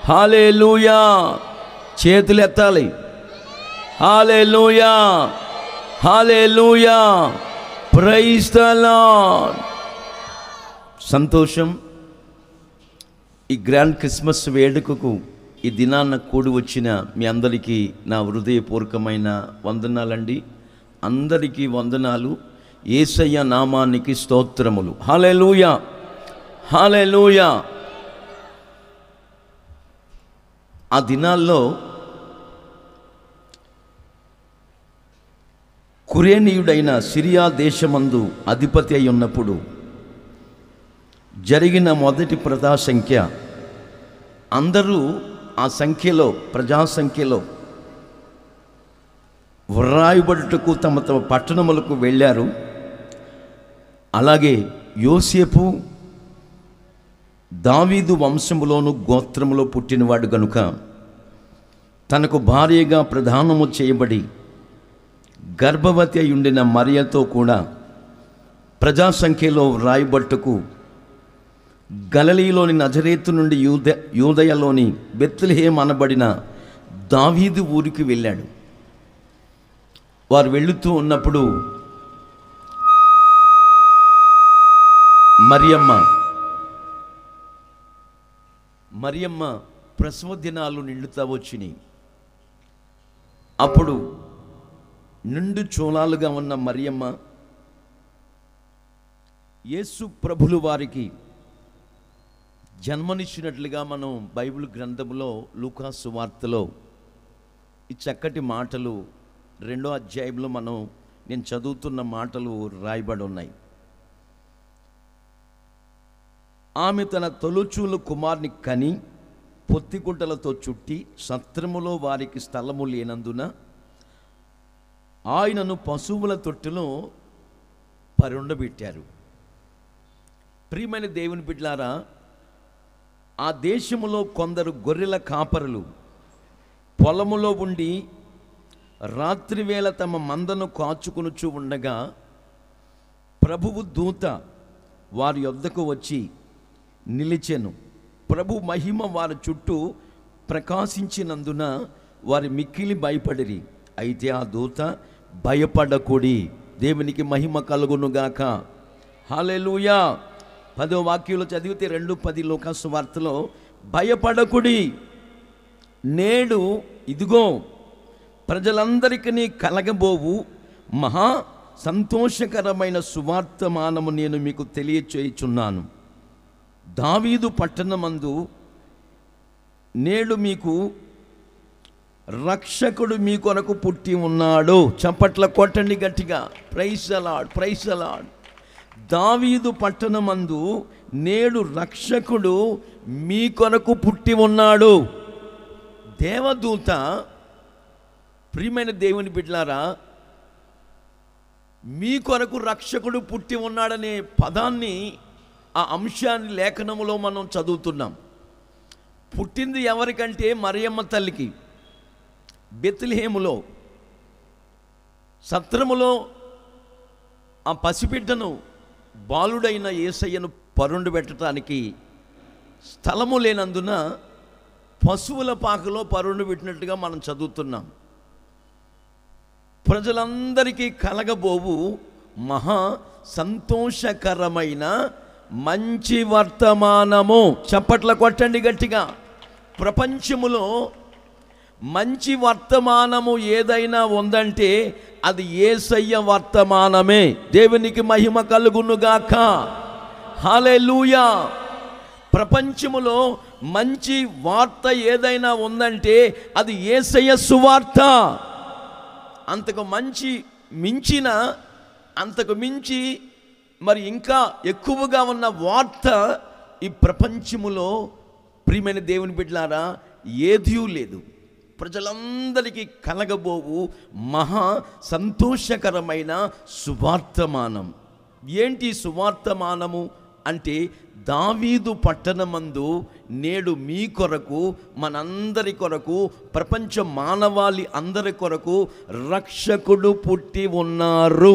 హాలే లూయా చేతులు ఎత్తాలి హాలే లూయా హాలే లూయా ప్రైజ్ ద లార్డ్ సంతోషం ఈ గ్రాండ్ క్రిస్మస్ వేడుకకు ఈ దినాన్న కూడి వచ్చిన మీ అందరికీ నా హృదయపూర్వకమైన వందనాలండి అందరికీ వందనాలు ఏసయ్య నామానికి స్తోత్రములు హాలెలూయా హాలెలూయా ఆ దినాల్లో కురేనీయుడైన సిరియా దేశమందు అధిపతి అయి ఉన్నప్పుడు జరిగిన మొదటి ప్రజా సంఖ్య అందరూ ఆ సంఖ్యలో ప్రజా సంఖ్యలో వ్రాయబడుటకు తమ తమ పట్టణములకు వెళ్ళారు అలాగే యోసేపు దావీదు వంశములోను గోత్రములో పుట్టినవాడు గనుక తనకు భార్యగా ప్రధానము చేయబడి గర్భవతి అయి ఉండిన మరియతో కూడా ప్రజా సంఖ్యలో వ్రాయబట్టుకు గలలీలోని నజరేతు నుండి యూద యూదయలోని బెత్లహేం అనబడిన దావీదు ఊరికి వెళ్ళాడు వారు వెళుతూ ఉన్నప్పుడు మరియమ్మ మరియమ్మ ప్రసవ దినాలు నిండుతా వచ్చినాయి అప్పుడు నిండు చూలాలుగా ఉన్న మరియమ్మ యేసు ప్రభులు వారికి జన్మనిచ్చినట్లుగా మనం బైబిల్ గ్రంథంలో లూకాసు వార్తలో ఈ చక్కటి మాటలు రెండో అధ్యాయంలో మనం నేను చదువుతున్న మాటలు రాయబడి ఉన్నాయి ఆమె తన తొలుచూలు కుమార్ని కని పొత్తిగుంటలతో చుట్టి సత్రములో వారికి స్థలము లేనందున ఆయనను పశువుల తొట్టులో పరుండబెట్టారు ప్రియమైన దేవుని బిడ్లారా ఆ దేశములో కొందరు గొర్రెల కాపరులు పొలములో ఉండి రాత్రివేళ తమ మందను కాచుకొనుచు ఉండగా ప్రభువు దూత వారి యొద్దకు వచ్చి నిలిచెను ప్రభు మహిమ వారి చుట్టూ ప్రకాశించినందున వారి మిక్కిలి భయపడిరి అయితే ఆ దూత భయపడకుడి దేవునికి మహిమ కలుగునుగాక హాలెలూయా పదో వాక్యంలో చదివితే రెండు పది లోకాసు వార్తలో భయపడకుడి నేడు ఇదిగో ప్రజలందరికీ కలగబోవు మహా సంతోషకరమైన సువార్తమానము నేను మీకు తెలియచేయుచున్నాను దావీదు పట్టణమందు నేడు మీకు రక్షకుడు మీ కొరకు పుట్టి ఉన్నాడు చప్పట్ల కొట్టండి గట్టిగా ప్రైస్ అలాడ్ ప్రైస్ అలాడ్ దావీదు పట్టణమందు నేడు రక్షకుడు మీ కొరకు పుట్టి ఉన్నాడు దేవదూత ప్రియమైన దేవుని బిడ్లారా మీ కొరకు రక్షకుడు పుట్టి ఉన్నాడనే పదాన్ని ఆ అంశాన్ని లేఖనములో మనం చదువుతున్నాం పుట్టింది ఎవరికంటే మరియమ్మ తల్లికి బెత్లహేములో సత్రములో ఆ పసిబిడ్డను బాలుడైన ఏసయ్యను పరుండు పెట్టడానికి స్థలము లేనందున పశువుల పాకలో పరుండు పెట్టినట్టుగా మనం చదువుతున్నాం ప్రజలందరికీ కలగబోవు మహా సంతోషకరమైన మంచి వర్తమానము చప్పట్ల కొట్టండి గట్టిగా ప్రపంచములో మంచి వర్తమానము ఏదైనా ఉందంటే అది ఏసయ్య వర్తమానమే దేవునికి మహిమ కలుగునుగాక హాలెలూయా ప్రపంచములో మంచి వార్త ఏదైనా ఉందంటే అది ఏసయ్య సువార్త అంతకు మంచి మించిన అంతకు మించి మరి ఇంకా ఎక్కువగా ఉన్న వార్త ఈ ప్రపంచములో ప్రియమైన దేవుని బిడ్డలారా ఏదీ లేదు ప్రజలందరికీ కలగబోవు మహా సంతోషకరమైన సువార్తమానం ఏంటి సువార్తమానము అంటే దావీదు పట్టణమందు నేడు మీ కొరకు మనందరి కొరకు ప్రపంచ మానవాళి అందరి కొరకు రక్షకుడు పుట్టి ఉన్నారు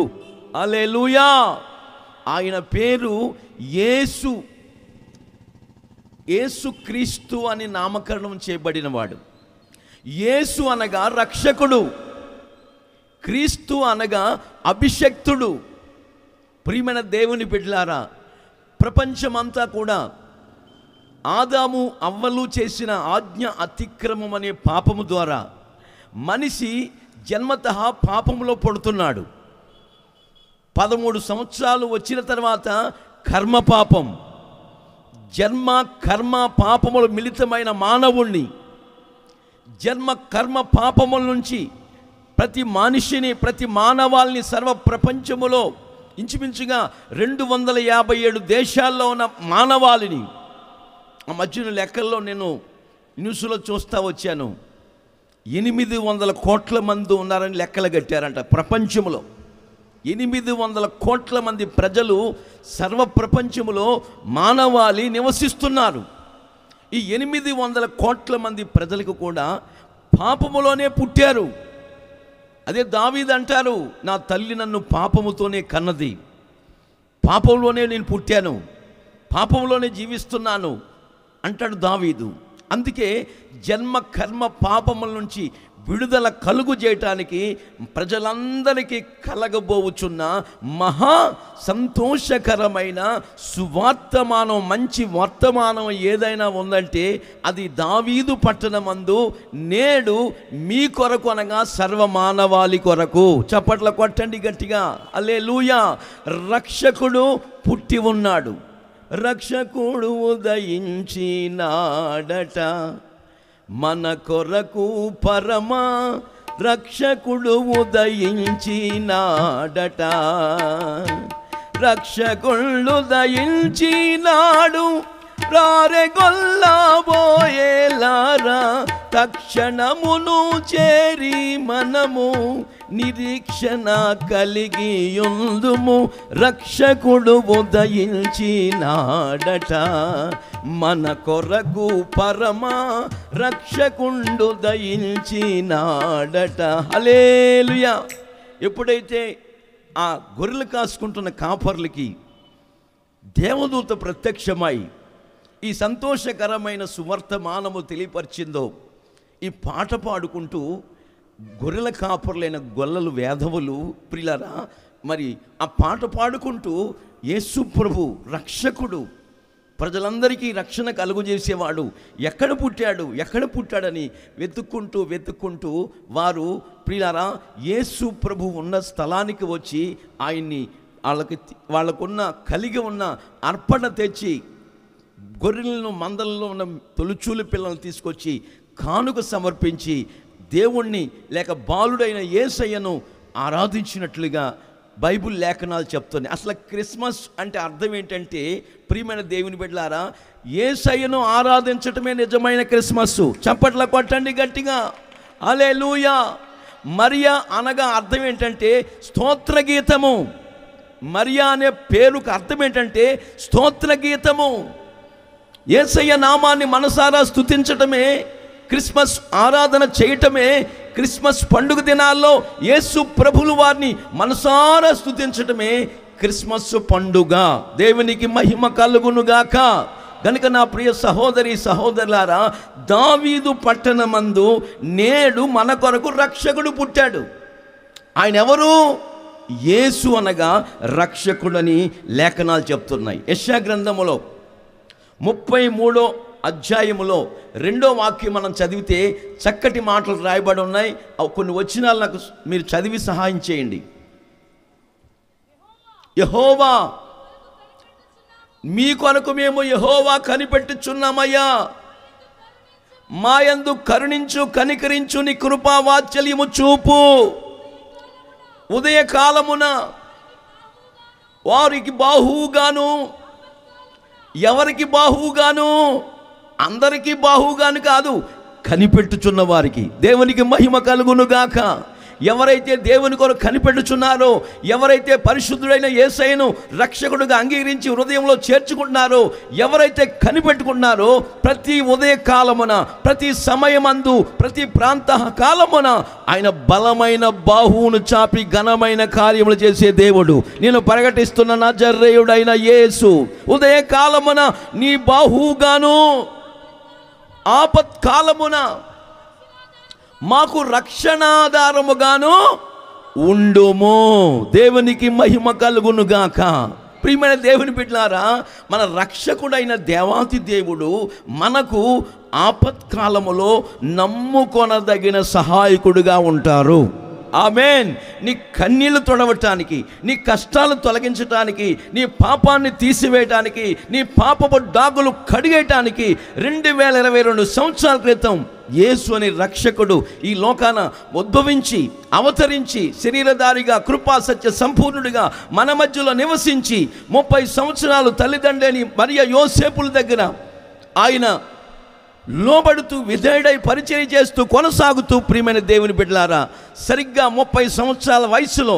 అలెలుయా ఆయన పేరు యేసు యేసు క్రీస్తు అని నామకరణం చేయబడినవాడు యేసు అనగా రక్షకుడు క్రీస్తు అనగా అభిషక్తుడు ప్రియమైన దేవుని బిడ్డలారా ప్రపంచమంతా కూడా ఆదాము అవ్వలు చేసిన ఆజ్ఞ అతిక్రమం అనే పాపము ద్వారా మనిషి జన్మత పాపములో పడుతున్నాడు పదమూడు సంవత్సరాలు వచ్చిన తర్వాత కర్మ పాపం జన్మ కర్మ పాపములు మిళితమైన మానవుణ్ణి జన్మ కర్మ పాపముల నుంచి ప్రతి మనిషిని ప్రతి మానవాల్ని సర్వ ప్రపంచములో ఇంచుమించుగా రెండు వందల యాభై ఏడు దేశాల్లో ఉన్న మానవాళిని ఆ మధ్యన లెక్కల్లో నేను న్యూస్లో చూస్తూ వచ్చాను ఎనిమిది వందల కోట్ల మంది ఉన్నారని లెక్కలు కట్టారంట ప్రపంచంలో ఎనిమిది వందల కోట్ల మంది ప్రజలు సర్వ ప్రపంచములో మానవాళి నివసిస్తున్నారు ఈ ఎనిమిది వందల కోట్ల మంది ప్రజలకు కూడా పాపములోనే పుట్టారు అదే దావీద్ అంటారు నా తల్లి నన్ను పాపముతోనే కన్నది పాపంలోనే నేను పుట్టాను పాపంలోనే జీవిస్తున్నాను అంటాడు దావీదు అందుకే జన్మ కర్మ పాపముల నుంచి విడుదల కలుగు చేయటానికి ప్రజలందరికీ కలగబోవుచున్న మహా సంతోషకరమైన సువార్తమానం మంచి వర్తమానం ఏదైనా ఉందంటే అది దావీదు పట్టణమందు నేడు మీ కొరకు అనగా సర్వమానవాళి కొరకు చప్పట్ల కొట్టండి గట్టిగా అలే లూయా రక్షకుడు పుట్టి ఉన్నాడు రక్షకుడు ఉదయించినాడట మన కొరకు పరమ రక్షకుడు ఉదయించినాడట రక్షకుళ్ళు దయించినాడు రారెగొల్లబోయేలారా తక్షణమును చేరి మనము నిరీక్షణ కలిగి ఉందుము రక్షకుడు ఉదయించినాడట మన కొరకు పరమ రక్షకుండు దయించినాడట హలేలుయా ఎప్పుడైతే ఆ గొర్రెలు కాసుకుంటున్న కాపర్లకి దేవదూత ప్రత్యక్షమై ఈ సంతోషకరమైన సువర్తమానము తెలియపరిచిందో ఈ పాట పాడుకుంటూ గొర్రెల కాపర్లైన గొల్లలు వేధవులు ప్రిలరా మరి ఆ పాట పాడుకుంటూ యేసు ప్రభు రక్షకుడు ప్రజలందరికీ రక్షణ కలుగజేసేవాడు ఎక్కడ పుట్టాడు ఎక్కడ పుట్టాడని వెతుక్కుంటూ వెతుక్కుంటూ వారు ప్రియారా యేసు ప్రభు ఉన్న స్థలానికి వచ్చి ఆయన్ని వాళ్ళకి వాళ్ళకున్న కలిగి ఉన్న అర్పణ తెచ్చి గొర్రెలను మందలలో ఉన్న తొలుచూలు పిల్లలను తీసుకొచ్చి కానుక సమర్పించి దేవుణ్ణి లేక బాలుడైన యేసయ్యను ఆరాధించినట్లుగా బైబుల్ లేఖనాలు చెప్తుంది అసలు క్రిస్మస్ అంటే అర్థం ఏంటంటే ప్రియమైన దేవుని బిడ్డలారా యేసయ్యను ఆరాధించటమే నిజమైన క్రిస్మస్ చప్పట్ల కొట్టండి గట్టిగా అలే లూయా మరియా అనగా అర్థం ఏంటంటే స్తోత్ర గీతము మరియా అనే పేరుకు అర్థం ఏంటంటే స్తోత్ర గీతము ఏసయ్య నామాన్ని మనసారా స్తుతించటమే క్రిస్మస్ ఆరాధన చేయటమే క్రిస్మస్ పండుగ దినాల్లో యేసు ప్రభులు వారిని మనసారా స్తుతించటమే క్రిస్మస్ పండుగ దేవునికి మహిమ కలుగునుగాక గనుక నా ప్రియ సహోదరి సహోదరులారా దావీదు పట్టణమందు నేడు మన కొరకు రక్షకుడు పుట్టాడు ఆయన ఎవరు యేసు అనగా రక్షకుడని లేఖనాలు చెప్తున్నాయి యశా గ్రంథములో ముప్పై మూడో అధ్యాయములో రెండో వాక్యం మనం చదివితే చక్కటి మాటలు రాయబడి ఉన్నాయి అవి కొన్ని వచనాలు నాకు మీరు చదివి సహాయం చేయండి యహోవా మీ కొరకు మేము యహోవా కనిపెట్టుచున్నామయ్యా మాయందు కరుణించు కనికరించు నీ కృపా వాత్సల్యము చూపు ఉదయకాలమున వారికి బాహువుగాను ఎవరికి బాహువుగాను అందరికీ బాహువుగాను కాదు కనిపెట్టుచున్న వారికి దేవునికి మహిమ కలుగును గాక ఎవరైతే దేవుని కొరకు కనిపెట్టుచున్నారో ఎవరైతే పరిశుద్ధుడైన యేసయ్యను రక్షకుడుగా అంగీకరించి హృదయంలో చేర్చుకుంటున్నారో ఎవరైతే కనిపెట్టుకుంటున్నారో ప్రతి ఉదయ కాలమున ప్రతి సమయమందు ప్రతి ప్రాంత కాలమున ఆయన బలమైన బాహువును చాపి ఘనమైన కార్యములు చేసే దేవుడు నేను ప్రకటిస్తున్న నా జర్రేయుడైన యేసు ఉదయ కాలమున నీ బాహువుగాను ఆపత్కాలమున మాకు రక్షణాధారముగాను ఉండుము దేవునికి మహిమ కలుగును గాక ప్రియమైన దేవుని బిడ్డలారా మన రక్షకుడైన దేవాతి దేవుడు మనకు ఆపత్కాలములో నమ్ముకొనదగిన సహాయకుడిగా ఉంటారు ఆమెన్ నీ కన్నీళ్లు తొడవటానికి నీ కష్టాలు తొలగించటానికి నీ పాపాన్ని తీసివేయటానికి నీ పాపపు డాగులు కడిగేయటానికి రెండు వేల ఇరవై రెండు సంవత్సరాల క్రితం యేసు అని రక్షకుడు ఈ లోకాన ఉద్భవించి అవతరించి శరీరధారిగా కృపా సత్య సంపూర్ణుడిగా మన మధ్యలో నివసించి ముప్పై సంవత్సరాలు తల్లిదండ్రిని మరియ యోసేపుల దగ్గర ఆయన లోబడుతూ విధేయుడై పరిచయం చేస్తూ కొనసాగుతూ ప్రియమైన దేవుని బిడ్డలారా సరిగ్గా ముప్పై సంవత్సరాల వయసులో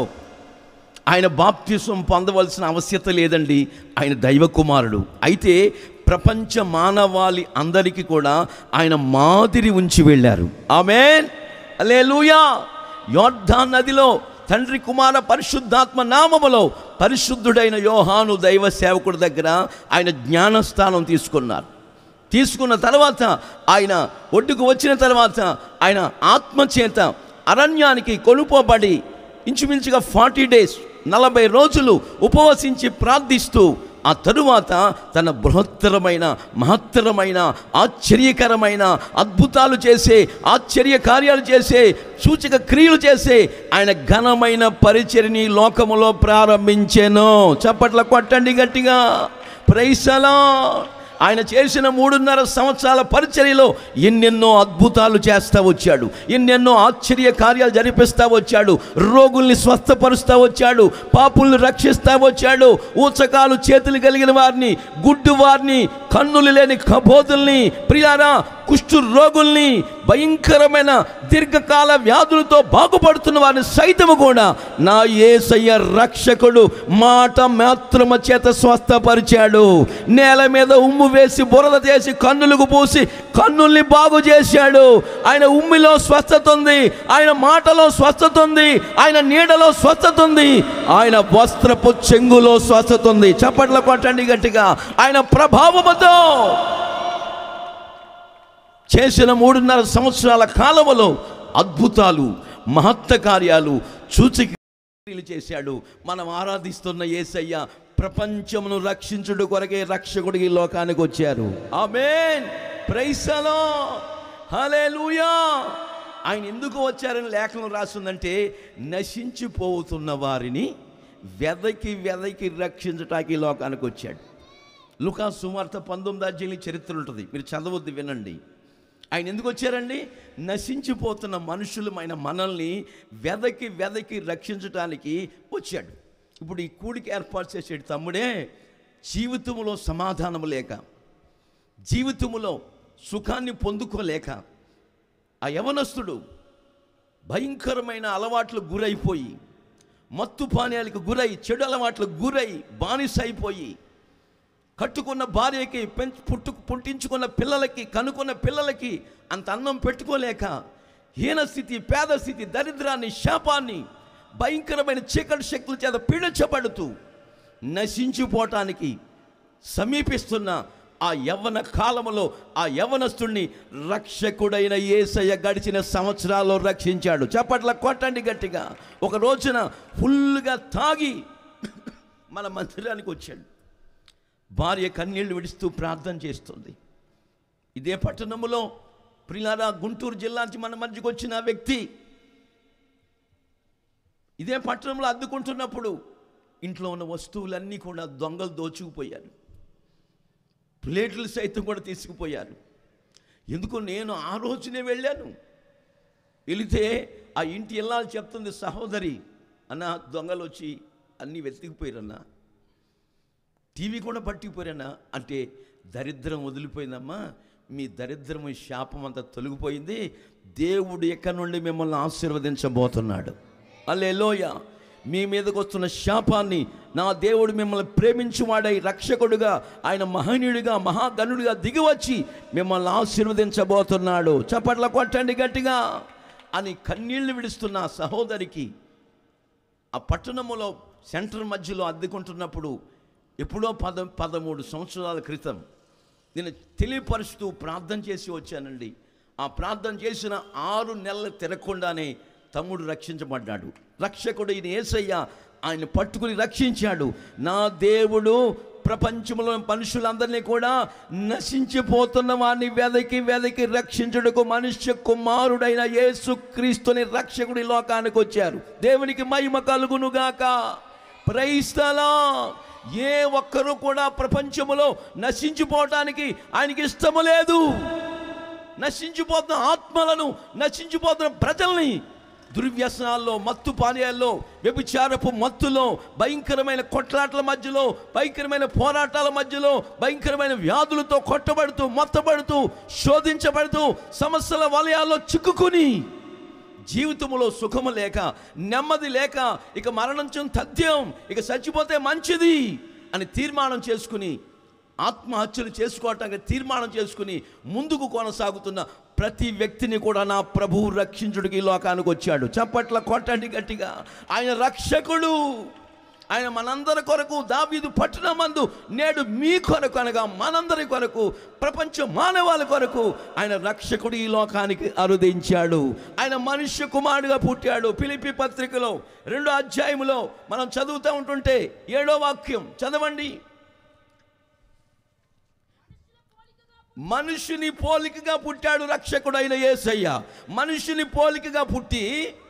ఆయన బాప్తిసం పొందవలసిన ఆవశ్యత లేదండి ఆయన దైవ కుమారుడు అయితే ప్రపంచ మానవాళి అందరికీ కూడా ఆయన మాదిరి ఉంచి వెళ్ళారు ఆమెన్ అలేలుయా యోర్ధాన్ నదిలో తండ్రి కుమార పరిశుద్ధాత్మ నామములో పరిశుద్ధుడైన యోహాను దైవ సేవకుడి దగ్గర ఆయన జ్ఞానస్థానం తీసుకున్నారు తీసుకున్న తర్వాత ఆయన ఒడ్డుకు వచ్చిన తర్వాత ఆయన ఆత్మచేత అరణ్యానికి కొనుపోబడి ఇంచుమించుగా ఫార్టీ డేస్ నలభై రోజులు ఉపవసించి ప్రార్థిస్తూ ఆ తరువాత తన బృహత్తరమైన మహత్తరమైన ఆశ్చర్యకరమైన అద్భుతాలు చేసే ఆశ్చర్య కార్యాలు చేసే సూచక క్రియలు చేసే ఆయన ఘనమైన పరిచర్ని లోకములో ప్రారంభించాను చప్పట్ల కొట్టండి గట్టిగా ప్రైసలా ఆయన చేసిన మూడున్నర సంవత్సరాల పరిచర్యలో ఎన్నెన్నో అద్భుతాలు చేస్తూ వచ్చాడు ఎన్నెన్నో ఆశ్చర్య కార్యాలు జరిపిస్తూ వచ్చాడు రోగుల్ని స్వస్థపరుస్తూ వచ్చాడు పాపుల్ని రక్షిస్తూ వచ్చాడు ఊచకాలు చేతులు కలిగిన వారిని గుడ్డు వారిని కన్నులు లేని కబోదుల్ని ప్రియారా కుష్ఠు రోగుల్ని భయంకరమైన దీర్ఘకాల వ్యాధులతో బాగుపడుతున్న వారిని సైతము కూడా నా ఏసయ్య రక్షకుడు మాట మాత్రమ చేత స్వస్థపరిచాడు నేల మీద ఉమ్ము వేసి బురద చేసి కన్నులకు పూసి కన్నుల్ని బాగు చేశాడు ఆయన ఉమ్మిలో స్వస్థత ఉంది ఆయన మాటలో స్వస్థత ఉంది ఆయన నీడలో స్వస్థత ఉంది ఆయన వస్త్రపు చెంగులో స్వస్థత ఉంది చప్పట్ల కొట్టండి గట్టిగా ఆయన ప్రభావముతో చేసిన మూడున్నర సంవత్సరాల కాలములో అద్భుతాలు మహత్త కార్యాలు సూచక్రియలు చేశాడు మనం ఆరాధిస్తున్న యేసయ్య ప్రపంచమును రక్షించుడు కొరకే రక్షకుడు ఈ లోకానికి వచ్చారు ఆమేన్ ప్రైసలో హల్లెలూయా ఆయన ఎందుకు వచ్చారని లేఖనం రాస్తుందంటే నశించిపోతున్న వారిని వెదకి వెదకి రక్షించటానికి ఈ లోకానికి వచ్చాడు లుకా సువార్త పంతొమ్మిది అధ్యాయుల చరిత్ర ఉంటుంది మీరు చదవద్దు వినండి ఆయన ఎందుకు వచ్చారండి నశించిపోతున్న మనుషులమైన మనల్ని వెదకి వెదకి రక్షించడానికి వచ్చాడు ఇప్పుడు ఈ కూడికి ఏర్పాటు చేసేటి తమ్ముడే జీవితంలో సమాధానం లేక జీవితంలో సుఖాన్ని పొందుకోలేక ఆ యవనస్తుడు భయంకరమైన అలవాట్లు గురైపోయి మత్తు పానీయాలకు గురై చెడు అలవాట్లకు గురై బానిస అయిపోయి కట్టుకున్న భార్యకి పెంచు పుట్టు పుట్టించుకున్న పిల్లలకి కనుక్కున్న పిల్లలకి అంత అన్నం పెట్టుకోలేక హీన స్థితి పేద స్థితి దరిద్రాన్ని శాపాన్ని భయంకరమైన చీకటి శక్తుల చేత పీడించబడుతూ నశించిపోవటానికి సమీపిస్తున్న ఆ యవ్వన కాలములో ఆ యవ్వనస్తుణ్ణి రక్షకుడైన యేసయ్య గడిచిన సంవత్సరాల్లో రక్షించాడు చప్పట్ల కొట్టండి గట్టిగా ఒక రోజున ఫుల్గా తాగి మన మందిరానికి వచ్చాడు భార్య కన్నీళ్లు విడుస్తూ ప్రార్థన చేస్తుంది ఇదే పట్టణములో ప్రిలారా గుంటూరు జిల్లా నుంచి మన మధ్యకి వచ్చిన వ్యక్తి ఇదే పట్టణంలో అద్దుకుంటున్నప్పుడు ఇంట్లో ఉన్న వస్తువులన్నీ కూడా దొంగలు దోచుకుపోయారు ప్లేట్లు సైతం కూడా తీసుకుపోయారు ఎందుకు నేను ఆ రోజునే వెళ్ళాను వెళితే ఆ ఇంటి ఇల్లాలు చెప్తుంది సహోదరి అన్న దొంగలు వచ్చి అన్నీ వెతికిపోయారన్నా టీవీ కూడా పట్టుకుపోయారన్నా అంటే దరిద్రం వదిలిపోయిందమ్మా మీ దరిద్రము శాపం అంతా తొలగిపోయింది దేవుడు ఎక్కడి నుండి మిమ్మల్ని ఆశీర్వదించబోతున్నాడు అల్లెలోయ మీ మీదకు వస్తున్న శాపాన్ని నా దేవుడు మిమ్మల్ని ప్రేమించువాడై రక్షకుడుగా ఆయన మహనీయుడిగా మహాగణుడిగా దిగివచ్చి మిమ్మల్ని ఆశీర్వదించబోతున్నాడు చప్పట్ల కొట్టండి గట్టిగా అని కన్నీళ్లు విడుస్తున్న ఆ సహోదరికి ఆ పట్టణములో సెంటర్ మధ్యలో అద్దెకుంటున్నప్పుడు ఎప్పుడో పద పదమూడు సంవత్సరాల క్రితం నేను తెలియపరుస్తూ ప్రార్థన చేసి వచ్చానండి ఆ ప్రార్థన చేసిన ఆరు నెలలు తిరగకుండానే తమ్ముడు రక్షించబడ్డాడు రక్షకుడు ఈయన ఏసయ్య ఆయన పట్టుకుని రక్షించాడు నా దేవుడు ప్రపంచంలో మనుషులందరినీ కూడా నశించిపోతున్న వారిని వెదకి వెదకి రక్షించుటకు మనుష్య కుమారుడైన యేసు క్రీస్తుని రక్షకుడి లోకానికి వచ్చారు దేవునికి మహిమ కలుగునుగాక ప్రైస్తలా ఏ ఒక్కరూ కూడా ప్రపంచములో నశించిపోవటానికి ఆయనకి ఇష్టము లేదు నశించిపోతున్న ఆత్మలను నశించిపోతున్న ప్రజల్ని దుర్వ్యసనాల్లో మత్తు పానీయాల్లో వ్యభిచారపు మత్తులో భయంకరమైన కొట్లాటల మధ్యలో భయంకరమైన పోరాటాల మధ్యలో భయంకరమైన వ్యాధులతో కొట్టబడుతూ మొత్తబడుతూ శోధించబడుతూ సమస్యల వలయాల్లో చిక్కుకుని జీవితంలో సుఖము లేక నెమ్మది లేక ఇక మరణించం తథ్యం ఇక చచ్చిపోతే మంచిది అని తీర్మానం చేసుకుని ఆత్మహత్యలు చేసుకోవటానికి తీర్మానం చేసుకుని ముందుకు కొనసాగుతున్న ప్రతి వ్యక్తిని కూడా నా ప్రభువు రక్షించుడికి ఈ లోకానికి వచ్చాడు చప్పట్ల కొట్టండి గట్టిగా ఆయన రక్షకుడు ఆయన మనందరి కొరకు దావీదు పట్టణమందు నేడు మీ కొరకు అనగా మనందరి కొరకు ప్రపంచ మానవాళి కొరకు ఆయన రక్షకుడు ఈ లోకానికి అరుదించాడు ఆయన మనుష్య కుమారుడుగా పుట్టాడు పిలిపి పత్రికలో రెండో అధ్యాయములో మనం చదువుతూ ఉంటుంటే ఏడో వాక్యం చదవండి మనుషుని పోలికగా పుట్టాడు రక్షకుడు అయిన యేసయ్య మనుషుని పోలికగా పుట్టి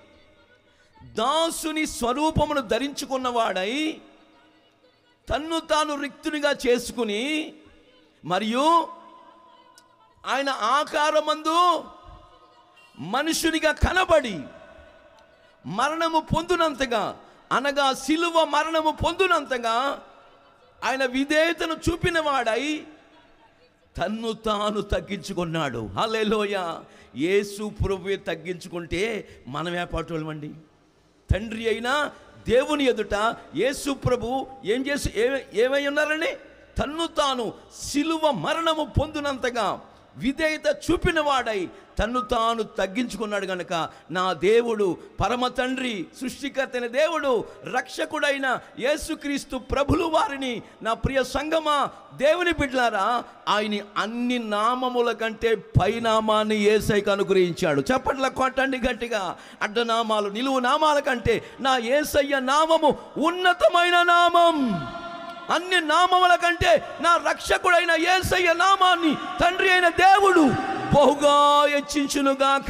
దాసుని స్వరూపమును ధరించుకున్నవాడై తన్ను తాను రిక్తునిగా చేసుకుని మరియు ఆయన ఆకారమందు మనుషునిగా కనబడి మరణము పొందునంతగా అనగా సిలువ మరణము పొందునంతగా ఆయన విధేయతను చూపినవాడై తన్ను తాను తగ్గించుకున్నాడు హలేలోయ యేసు ప్రభువే తగ్గించుకుంటే మనమే పాటోళ్ళమండి తండ్రి అయినా దేవుని ఎదుట యేసు ప్రభు ఏం చేసి ఏ ఏమై ఉన్నారని తన్ను తాను సిలువ మరణము పొందినంతగా విధేయత చూపిన వాడై తన్ను తాను తగ్గించుకున్నాడు గనక నా దేవుడు పరమ తండ్రి సృష్టికర్తైన దేవుడు రక్షకుడైన యేసుక్రీస్తు ప్రభులు వారిని నా ప్రియ సంగమా దేవుని బిడ్లారా ఆయన అన్ని నామముల కంటే పైనామాన్ని ఏసైకి అనుగ్రహించాడు చప్పట్ల కొట్టండి గట్టిగా అడ్డనామాలు నిలువు నామాల కంటే నా ఏసయ్య నామము ఉన్నతమైన నామం అన్ని నామముల కంటే నా రక్షకుడైన యేసయ్య నామాన్ని తండ్రి అయిన దేవుడు బహుగా హెచ్చించునుగాక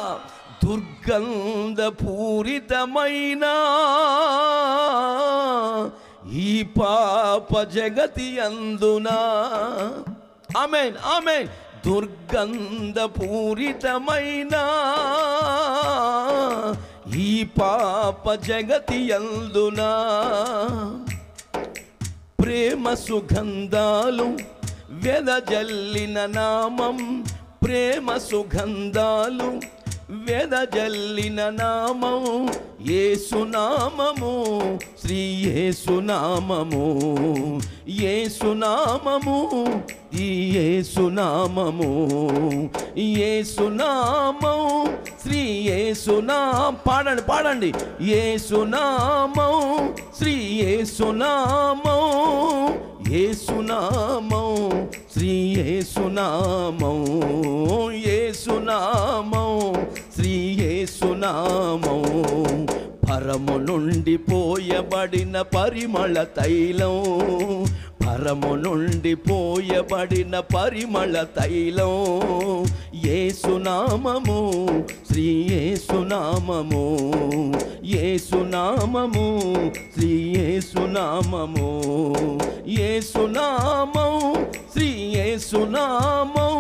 దుర్గంధపూరితమైన ఈ పాప జగతి అందునా ఆమెన్ ఆమెన్ దుర్గంధపూరితమైన ఈ పాప జగతి అందునా ప్రేమ సుగంధాలు వెదజల్లిన నామం ప్రేమ సుగంధాలు వెదజల్లిన నామం ఏసునామము శ్రీ ఏసునామము ఏసునామము ఈ ఏసునామము ఏసునామం శ్రీ ఏసునా పాడండి పాడండి ఏసునామం శ్రీ ఏసునామం ఏసునామం శ్రీ ఏసునామం ఏసునామం శ్రీ ఏసునామం పరము నుండి పోయబడిన పరిమళ తైలం పరము నుండి పోయబడిన పరిమళ తైలం ఏసునామము శ్రీ ఏసునామము ఏసునామము శ్రీ ఏసునామము ఏసునామం శ్రీ ఏసునామం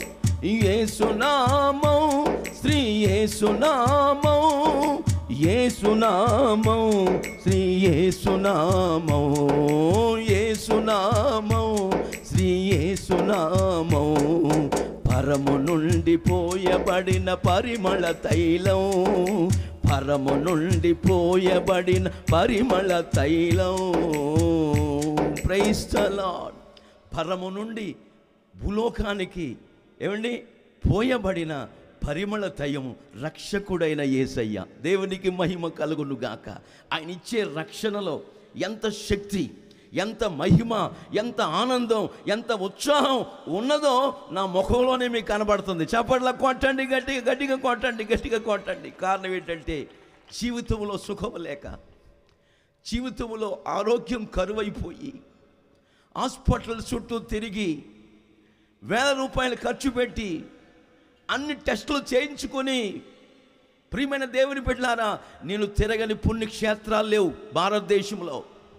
ఏసునామం శ్రీ ఏసునామం ఏసునామం శ్రీ ఏసునామం ఏసునామం శ్రీ ఏసునామం పరము నుండి పోయబడిన పరిమళ తైలం పరము నుండి పోయబడిన పరిమళ తైలం ప్రైస్తలాడ్ పరము నుండి భూలోకానికి ఏమండి పోయబడిన పరిమళ తయము రక్షకుడైన యేసయ్య దేవునికి మహిమ కలుగును గాక ఆయన ఇచ్చే రక్షణలో ఎంత శక్తి ఎంత మహిమ ఎంత ఆనందం ఎంత ఉత్సాహం ఉన్నదో నా ముఖంలోనే మీకు కనబడుతుంది చప్పట్ల కొట్టండి గట్టిగా గట్టిగా కొట్టండి గట్టిగా కొట్టండి కారణం ఏంటంటే జీవితంలో సుఖం లేక జీవితంలో ఆరోగ్యం కరువైపోయి హాస్పిటల్ చుట్టూ తిరిగి వేల రూపాయలు ఖర్చు పెట్టి అన్ని టెస్టులు చేయించుకొని ప్రియమైన దేవుని పెట్టారా నేను తిరగని పుణ్యక్షేత్రాలు లేవు భారతదేశంలో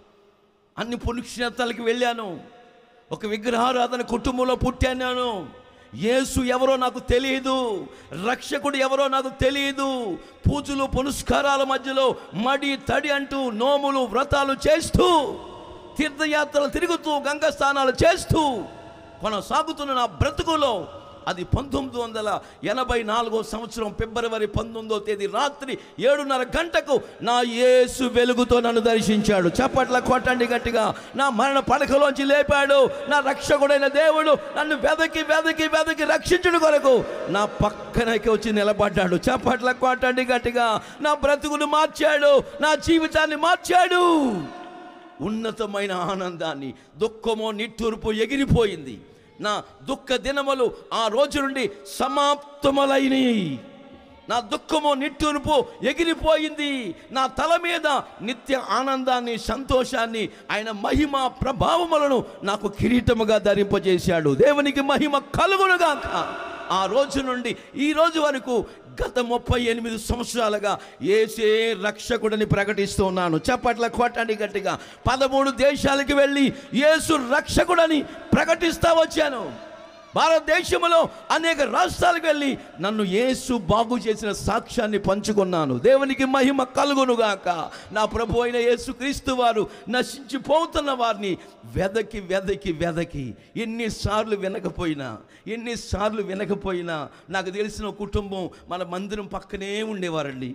అన్ని పుణ్యక్షేత్రాలకు వెళ్ళాను ఒక విగ్రహారాధన కుటుంబంలో పుట్టాను యేసు ఎవరో నాకు తెలియదు రక్షకుడు ఎవరో నాకు తెలియదు పూజలు పునస్కారాల మధ్యలో మడి తడి అంటూ నోములు వ్రతాలు చేస్తూ తీర్థయాత్రలు తిరుగుతూ గంగా స్నానాలు చేస్తూ కొనసాగుతున్న నా బ్రతుకులో అది పంతొమ్మిది వందల ఎనభై నాలుగో సంవత్సరం ఫిబ్రవరి పంతొమ్మిదో తేదీ రాత్రి ఏడున్నర గంటకు నా యేసు వెలుగుతో నన్ను దర్శించాడు చప్పట్ల కొట్టండి గట్టిగా నా మరణ పడకలోంచి లేపాడు నా రక్షకుడైన దేవుడు నన్ను వెదకి వెదకి వెదకి రక్షించుడు కొరకు నా పక్కనకి వచ్చి నిలబడ్డాడు చప్పట్ల కొట్టండి గట్టిగా నా బ్రతుకును మార్చాడు నా జీవితాన్ని మార్చాడు ఉన్నతమైన ఆనందాన్ని దుఃఖమో నిట్టూర్పు ఎగిరిపోయింది నా దుఃఖ దినములు ఆ రోజు నుండి సమాప్తములైనవి నా దుఃఖము నిట్టూర్పు ఎగిరిపోయింది నా తల మీద నిత్య ఆనందాన్ని సంతోషాన్ని ఆయన మహిమ ప్రభావములను నాకు కిరీటముగా ధరింపజేశాడు దేవునికి మహిమ కలుగునుగాక ఆ రోజు నుండి ఈ రోజు వరకు గత ముప్పై ఎనిమిది సంవత్సరాలుగా ఏసే రక్షకుడని ప్రకటిస్తూ ఉన్నాను చప్పట్ల కొట్టండి గట్టిగా పదమూడు దేశాలకు వెళ్ళి యేసు రక్షకుడని ప్రకటిస్తా వచ్చాను భారతదేశంలో అనేక రాష్ట్రాలకు వెళ్ళి నన్ను యేసు బాగు చేసిన సాక్ష్యాన్ని పంచుకున్నాను దేవునికి మహిమ కలుగునుగాక నా ప్రభు అయిన యేసు క్రీస్తు వారు నశించిపోతున్న వారిని వెదకి వెదకి వెదకి ఎన్నిసార్లు వినకపోయినా ఎన్నిసార్లు వినకపోయినా నాకు తెలిసిన కుటుంబం మన మందిరం పక్కనే ఉండేవారండి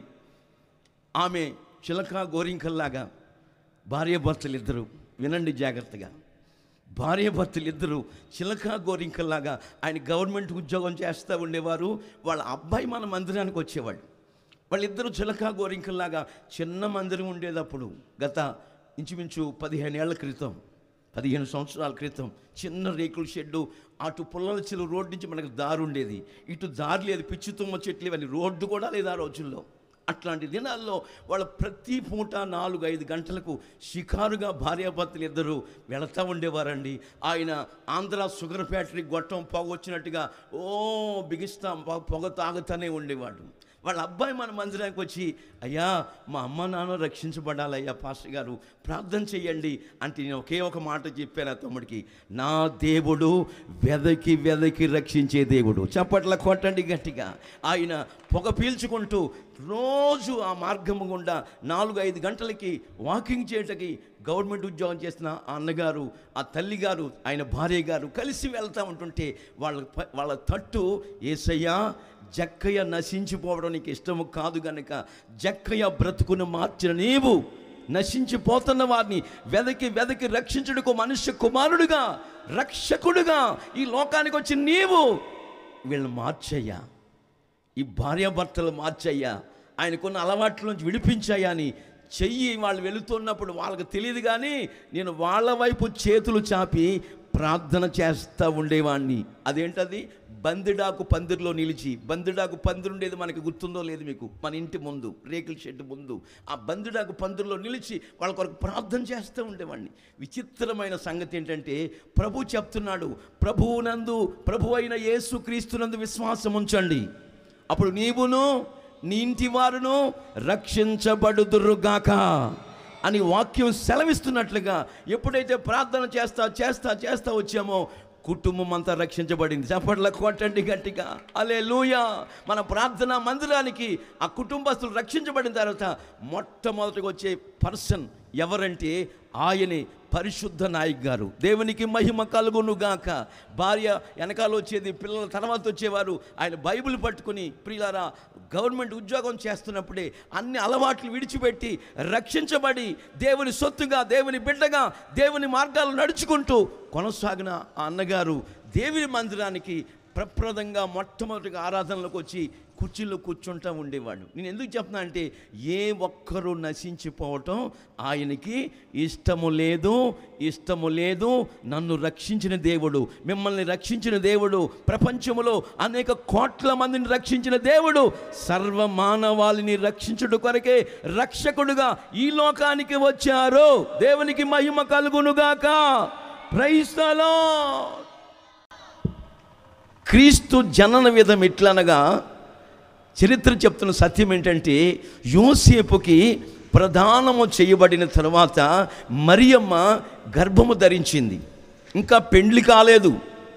ఆమె చిలక గోరింకల్లాగా భార్యాభర్తలు ఇద్దరు వినండి జాగ్రత్తగా భార్యాభర్తలు ఇద్దరు చిలక గోరింకల్లాగా ఆయన గవర్నమెంట్ ఉద్యోగం చేస్తూ ఉండేవారు వాళ్ళ అబ్బాయి మన మందిరానికి వచ్చేవాడు వాళ్ళిద్దరూ చిలక గోరింకల్లాగా చిన్న మందిరం ఉండేటప్పుడు గత ఇంచుమించు పదిహేను ఏళ్ల క్రితం పదిహేను సంవత్సరాల క్రితం చిన్న రేకుల షెడ్డు అటు పుల్లల చెరువు రోడ్డు నుంచి మనకు దారి ఉండేది ఇటు దారి లేదు పిచ్చి తుమ్మ చెట్లు ఇవన్నీ రోడ్డు కూడా లేదు ఆ రోజుల్లో అట్లాంటి దినాల్లో వాళ్ళ ప్రతి పూట నాలుగు ఐదు గంటలకు షికారుగా భార్యాభర్తలు ఇద్దరు వెళతా ఉండేవారండి ఆయన ఆంధ్ర షుగర్ ఫ్యాక్టరీ గొట్టం పొగ వచ్చినట్టుగా ఓ బిగిస్తా పొగ- పొగ తాగుతానే ఉండేవాడు వాళ్ళ అబ్బాయి మన మందిరానికి వచ్చి అయ్యా మా అమ్మ నాన్న రక్షించబడాలయ్యా పాస్టర్ గారు ప్రార్థన చెయ్యండి అంటే నేను ఒకే ఒక మాట చెప్పాను ఆ తమ్ముడికి నా దేవుడు వెదకి వెదకి రక్షించే దేవుడు చప్పట్ల కొట్టండి గట్టిగా ఆయన పొగ పీల్చుకుంటూ రోజు ఆ మార్గం గుండా నాలుగు ఐదు గంటలకి వాకింగ్ చేయటకి గవర్నమెంట్ ఉద్యోగం చేసిన ఆ అన్నగారు ఆ తల్లిగారు ఆయన భార్య గారు కలిసి వెళ్తూ ఉంటుంటే వాళ్ళ ప- వాళ్ళ తట్టు ఏసయ్యా జక్కయ్య నశించిపోవడం నీకు ఇష్టము కాదు గనుక జక్కయ్య బ్రతుకును మార్చిన నీవు నశించిపోతున్న వారిని వెదకి వెదకి రక్షించుడుకు మనుష్య కుమారుడుగా రక్షకుడుగా ఈ లోకానికి వచ్చి నీవు వీళ్ళని మార్చయ్యా ఈ భార్యాభర్తలు మార్చయ్యా ఆయనకున్న అలవాట్ల నుంచి విడిపించాయా అని చెయ్యి వాళ్ళు వెళుతున్నప్పుడు వాళ్ళకి తెలియదు కానీ నేను వాళ్ళ వైపు చేతులు చాపి ప్రార్థన చేస్తూ ఉండేవాడిని అదేంటది బందిడాకు పందిరిలో నిలిచి బందిడాకు పందిరి ఉండేది మనకి గుర్తుందో లేదు మీకు మన ఇంటి ముందు రేకుల షెడ్ ముందు ఆ బందిడాకు పందిరిలో నిలిచి వాళ్ళ కొరకు ప్రార్థన చేస్తూ ఉండేవాడిని విచిత్రమైన సంగతి ఏంటంటే ప్రభు చెప్తున్నాడు ప్రభువునందు ప్రభు అయిన యేసు క్రీస్తునందు విశ్వాసం ఉంచండి అప్పుడు నీవును నీ ఇంటి వారును రక్షించబడుదురుగాక అని వాక్యం సెలవిస్తున్నట్లుగా ఎప్పుడైతే ప్రార్థన చేస్తా చేస్తా చేస్తా వచ్చామో కుటుంబం అంతా రక్షించబడింది చప్పట్ల కొట్టండి గట్టిగా అలే లూయా మన ప్రార్థన మందిరానికి ఆ కుటుంబస్తులు రక్షించబడిన తర్వాత మొట్టమొదటిగా వచ్చే పర్సన్ ఎవరంటే ఆయనే పరిశుద్ధ నాయక్ గారు దేవునికి మహిమ కలుగును గాక భార్య వెనకాల వచ్చేది పిల్లల తర్వాత వచ్చేవారు ఆయన బైబిల్ పట్టుకుని ప్రియులారా గవర్నమెంట్ ఉద్యోగం చేస్తున్నప్పుడే అన్ని అలవాట్లు విడిచిపెట్టి రక్షించబడి దేవుని సొత్తుగా దేవుని బిడ్డగా దేవుని మార్గాలు నడుచుకుంటూ కొనసాగిన ఆ అన్నగారు దేవుని మందిరానికి ప్రప్రదంగా మొట్టమొదటిగా ఆరాధనలోకి వచ్చి కుర్చీలో కూర్చుంటూ ఉండేవాడు నేను ఎందుకు చెప్తున్నా అంటే ఏ ఒక్కరూ నశించిపోవటం ఆయనకి ఇష్టము లేదు ఇష్టము లేదు నన్ను రక్షించిన దేవుడు మిమ్మల్ని రక్షించిన దేవుడు ప్రపంచములో అనేక కోట్ల మందిని రక్షించిన దేవుడు సర్వ మానవాళిని రక్షించుట కొరకే రక్షకుడుగా ఈ లోకానికి వచ్చారు దేవునికి మహిమ కలుగునుగాక ప్రైస్తలో క్రీస్తు జనన విధం ఎట్లనగా చరిత్ర చెప్తున్న సత్యం ఏంటంటే యోసేపుకి ప్రధానము చేయబడిన తర్వాత మరియమ్మ గర్భము ధరించింది ఇంకా పెండ్లి కాలేదు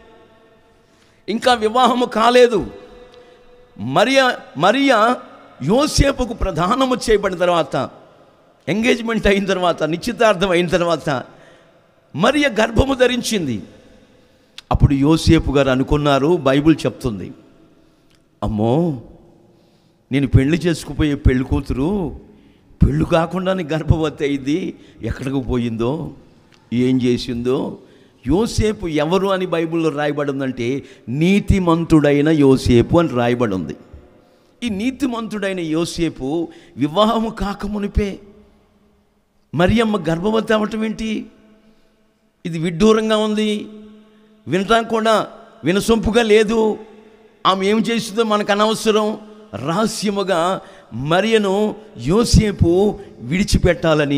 ఇంకా వివాహము కాలేదు మరియ మరియ యోసేపుకు ప్రధానము చేయబడిన తర్వాత ఎంగేజ్మెంట్ అయిన తర్వాత నిశ్చితార్థం అయిన తర్వాత మరియ గర్భము ధరించింది అప్పుడు యోసేపు గారు అనుకున్నారు బైబిల్ చెప్తుంది అమ్మో నేను పెళ్లి చేసుకుపోయే పెళ్లి కూతురు పెళ్ళు కాకుండానే గర్భవతి అయింది ఎక్కడికి పోయిందో ఏం చేసిందో యోసేపు ఎవరు అని బైబిల్లో రాయబడి ఉందంటే నీతిమంతుడైన యోసేపు అని రాయబడి ఉంది ఈ నీతిమంతుడైన యోసేపు వివాహము కాకమునిపే మరియమ్మ గర్భవతి అవ్వటం ఏంటి ఇది విడ్డూరంగా ఉంది వినటానికి కూడా వినసొంపుగా లేదు ఆమె ఏం చేసిందో మనకు అనవసరం రహస్యముగా మరియను యోసేపు విడిచిపెట్టాలని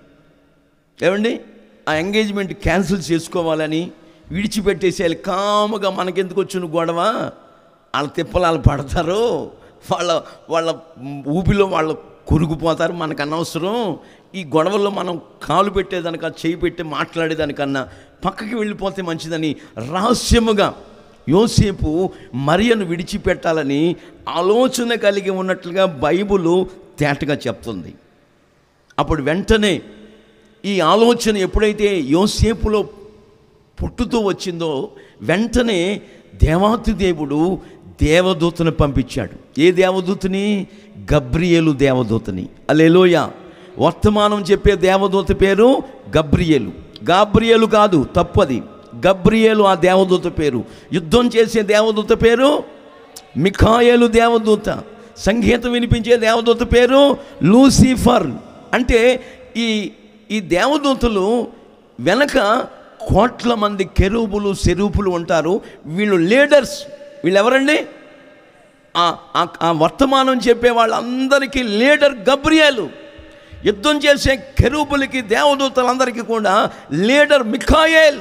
ఏమండి ఆ ఎంగేజ్మెంట్ క్యాన్సిల్ చేసుకోవాలని విడిచిపెట్టేసేయాలి కాముగా మనకెందుకు వచ్చిన గొడవ వాళ్ళ తిప్పలు వాళ్ళు పడతారు వాళ్ళ వాళ్ళ ఊపిలో వాళ్ళు కొరుకుపోతారు మనకు అనవసరం ఈ గొడవల్లో మనం కాలు పెట్టేదానిక చేయి పెట్టి మాట్లాడేదానికన్నా పక్కకి వెళ్ళిపోతే మంచిదని రహస్యముగా యోసేపు మరియను విడిచిపెట్టాలని ఆలోచన కలిగి ఉన్నట్లుగా బైబుల్ తేటగా చెప్తుంది అప్పుడు వెంటనే ఈ ఆలోచన ఎప్పుడైతే యోసేపులో పుట్టుతూ వచ్చిందో వెంటనే దేవాతి దేవుడు దేవదూతను పంపించాడు ఏ దేవదూతని గబ్రియేలు దేవదూతని అలెలోయ వర్తమానం చెప్పే దేవదూత పేరు గబ్రియేలు గాబ్రియేలు కాదు తప్పది గబ్రియేలు ఆ దేవదూత పేరు యుద్ధం చేసే దేవదూత పేరు మిఖాయేలు దేవదూత సంగీతం వినిపించే దేవదూత పేరు లూసిఫర్ అంటే ఈ ఈ దేవదూతలు వెనక కోట్ల మంది కెరూబులు సెరూపులు ఉంటారు వీళ్ళు లీడర్స్ వీళ్ళు ఎవరండి ఆ- ఆ- ఆ వర్తమానం చెప్పే వాళ్ళందరికీ లీడర్ గబ్రియాలు యుద్ధం చేసే కెరూబులకి దేవదూతలందరికీ కూడా లీడర్ మిఖాయేల్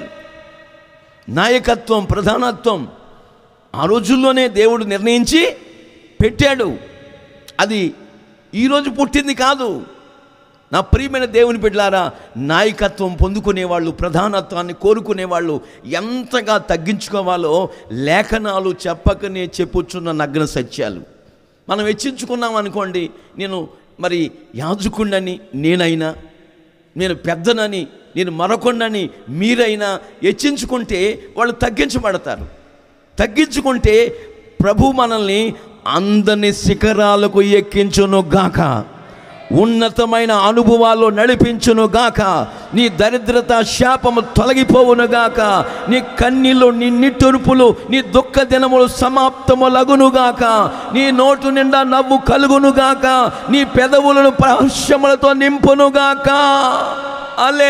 నాయకత్వం ప్రధానత్వం ఆ రోజుల్లోనే దేవుడు నిర్ణయించి పెట్టాడు అది ఈరోజు పుట్టింది కాదు నా ప్రియమైన దేవుని బిడ్డలారా నాయకత్వం పొందుకునేవాళ్ళు ప్రధానత్వాన్ని కోరుకునేవాళ్ళు ఎంతగా తగ్గించుకోవాలో లేఖనాలు చెప్పకనే చెప్పుచున్న నగ్న సత్యాలు మనం హెచ్చించుకున్నాం అనుకోండి నేను మరి యాజకుడినని నేనైనా నేను పెద్దనని నేను మరొకొండని మీరైనా హెచ్చించుకుంటే వాళ్ళు తగ్గించబడతారు తగ్గించుకుంటే ప్రభు మనల్ని అందని శిఖరాలకు ఎక్కించును గాక ఉన్నతమైన అనుభవాల్లో నడిపించును గాక నీ దరిద్రత శాపము తొలగిపోవును గాక నీ కన్నీళ్ళు నీ నిట్టొరుపులు నీ దుఃఖ దినములు సమాప్తములగును గాక నీ నోటు నిండా నవ్వు కలుగును గాక నీ పెదవులను ప్రహస్యములతో నింపును గాక అలే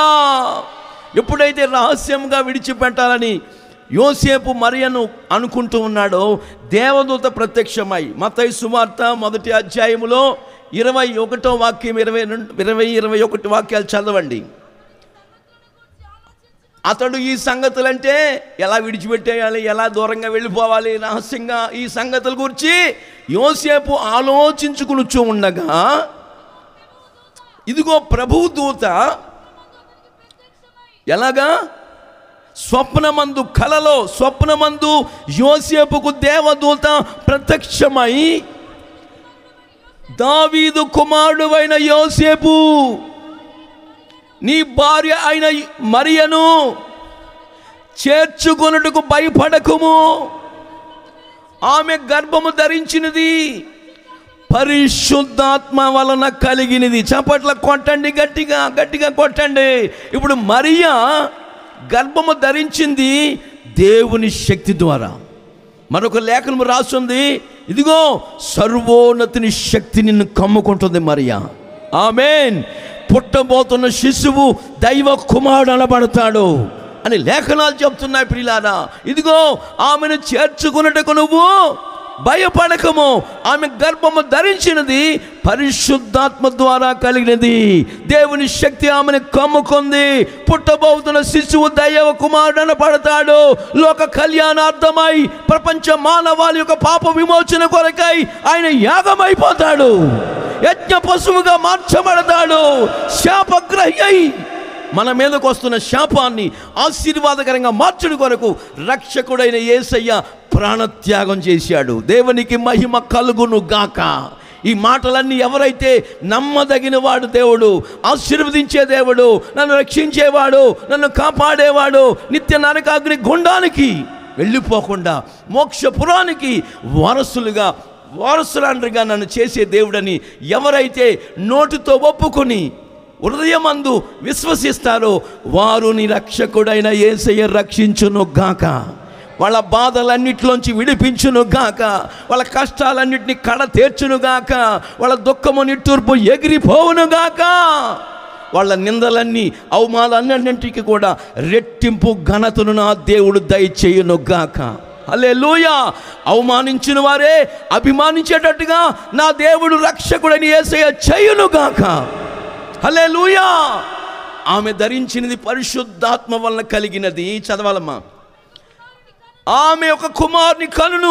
ఎప్పుడైతే రహస్యంగా విడిచిపెట్టాలని యోసేపు మరియను అనుకుంటూ ఉన్నాడో దేవదూత ప్రత్యక్షమై మతై సువార్త మొదటి అధ్యాయములో ఇరవై ఒకటో వాక్యం ఇరవై రెండు ఇరవై ఇరవై ఒకటి వాక్యాలు చదవండి అతడు ఈ సంగతులంటే ఎలా విడిచిపెట్టేయాలి ఎలా దూరంగా వెళ్ళిపోవాలి రహస్యంగా ఈ సంగతుల గురించి యోసేపు ఆలోచించుకునుచూ ఉండగా ఇదిగో ప్రభు దూత ఎలాగా స్వప్నమందు కలలో స్వప్నమందు యోసేపుకు దేవదూత ప్రత్యక్షమై దావీదు కుమారుడువైన యోసేపు నీ భార్య అయిన మరియను చేర్చుకొనుటకు భయపడకుము ఆమె గర్భము ధరించినది పరిశుద్ధాత్మ వలన కలిగినది చప్పట్ల కొట్టండి గట్టిగా గట్టిగా కొట్టండి ఇప్పుడు మరియా గర్భము ధరించింది దేవుని శక్తి ద్వారా మరొక లేఖనము రాస్తుంది ఇదిగో సర్వోన్నతిని శక్తి నిన్ను కమ్ముకుంటుంది మరియా ఆమెన్ పుట్టబోతున్న శిశువు దైవ కుమారుడు అనబడతాడు అని లేఖనాలు చెప్తున్నాయి ప్రిలారా ఇదిగో ఆమెను చేర్చుకున్నట్టుకు నువ్వు భయపడకము ఆమె గర్భము ధరించినది పరిశుద్ధాత్మ ద్వారా కలిగినది దేవుని శక్తి ఆమెను కమ్ముకుంది పుట్టబోతున్న శిశువు దైవ కుమారుడన పడతాడు లోక కళ్యాణార్థమై ప్రపంచ మానవాళి యొక్క పాప విమోచన కొరకై ఆయన యాగమైపోతాడు యజ్ఞ పశువుగా మార్చబడతాడు శాపగ్రహి అయి మన మీదకు వస్తున్న శాపాన్ని ఆశీర్వాదకరంగా మార్చుడు కొరకు రక్షకుడైన యేసయ్య ప్రాణత్యాగం చేశాడు దేవునికి మహిమ కలుగును గాక ఈ మాటలన్నీ ఎవరైతే నమ్మదగిన వాడు దేవుడు ఆశీర్వదించే దేవుడు నన్ను రక్షించేవాడు నన్ను కాపాడేవాడు నిత్య నరకాగ్ని గుండానికి వెళ్ళిపోకుండా మోక్షపురానికి వారసులుగా వారసులండ్రిగా నన్ను చేసే దేవుడని ఎవరైతే నోటితో ఒప్పుకొని హృదయమందు విశ్వసిస్తారో వారు నీ రక్షకుడైన ఏసయ్య రక్షించును గాక వాళ్ళ బాధలన్నిటిలోంచి విడిపించును గాక వాళ్ళ కష్టాలన్నిటిని కడ తీర్చును గాక వాళ్ళ దుఃఖము నిట్టూర్పు ఎగిరిపోవును గాక వాళ్ళ నిందలన్నీ అవమానాలన్నింటికి కూడా రెట్టింపు ఘనతను నా దేవుడు దయచేయును గాక అలే అవమానించిన వారే అభిమానించేటట్టుగా నా దేవుడు రక్షకుడని ఏసయ్య చేయును గాక హలే ఆమె ధరించినది పరిశుద్ధాత్మ వలన కలిగినది చదవాలమ్మా ఆమె ఒక కుమారుని కనును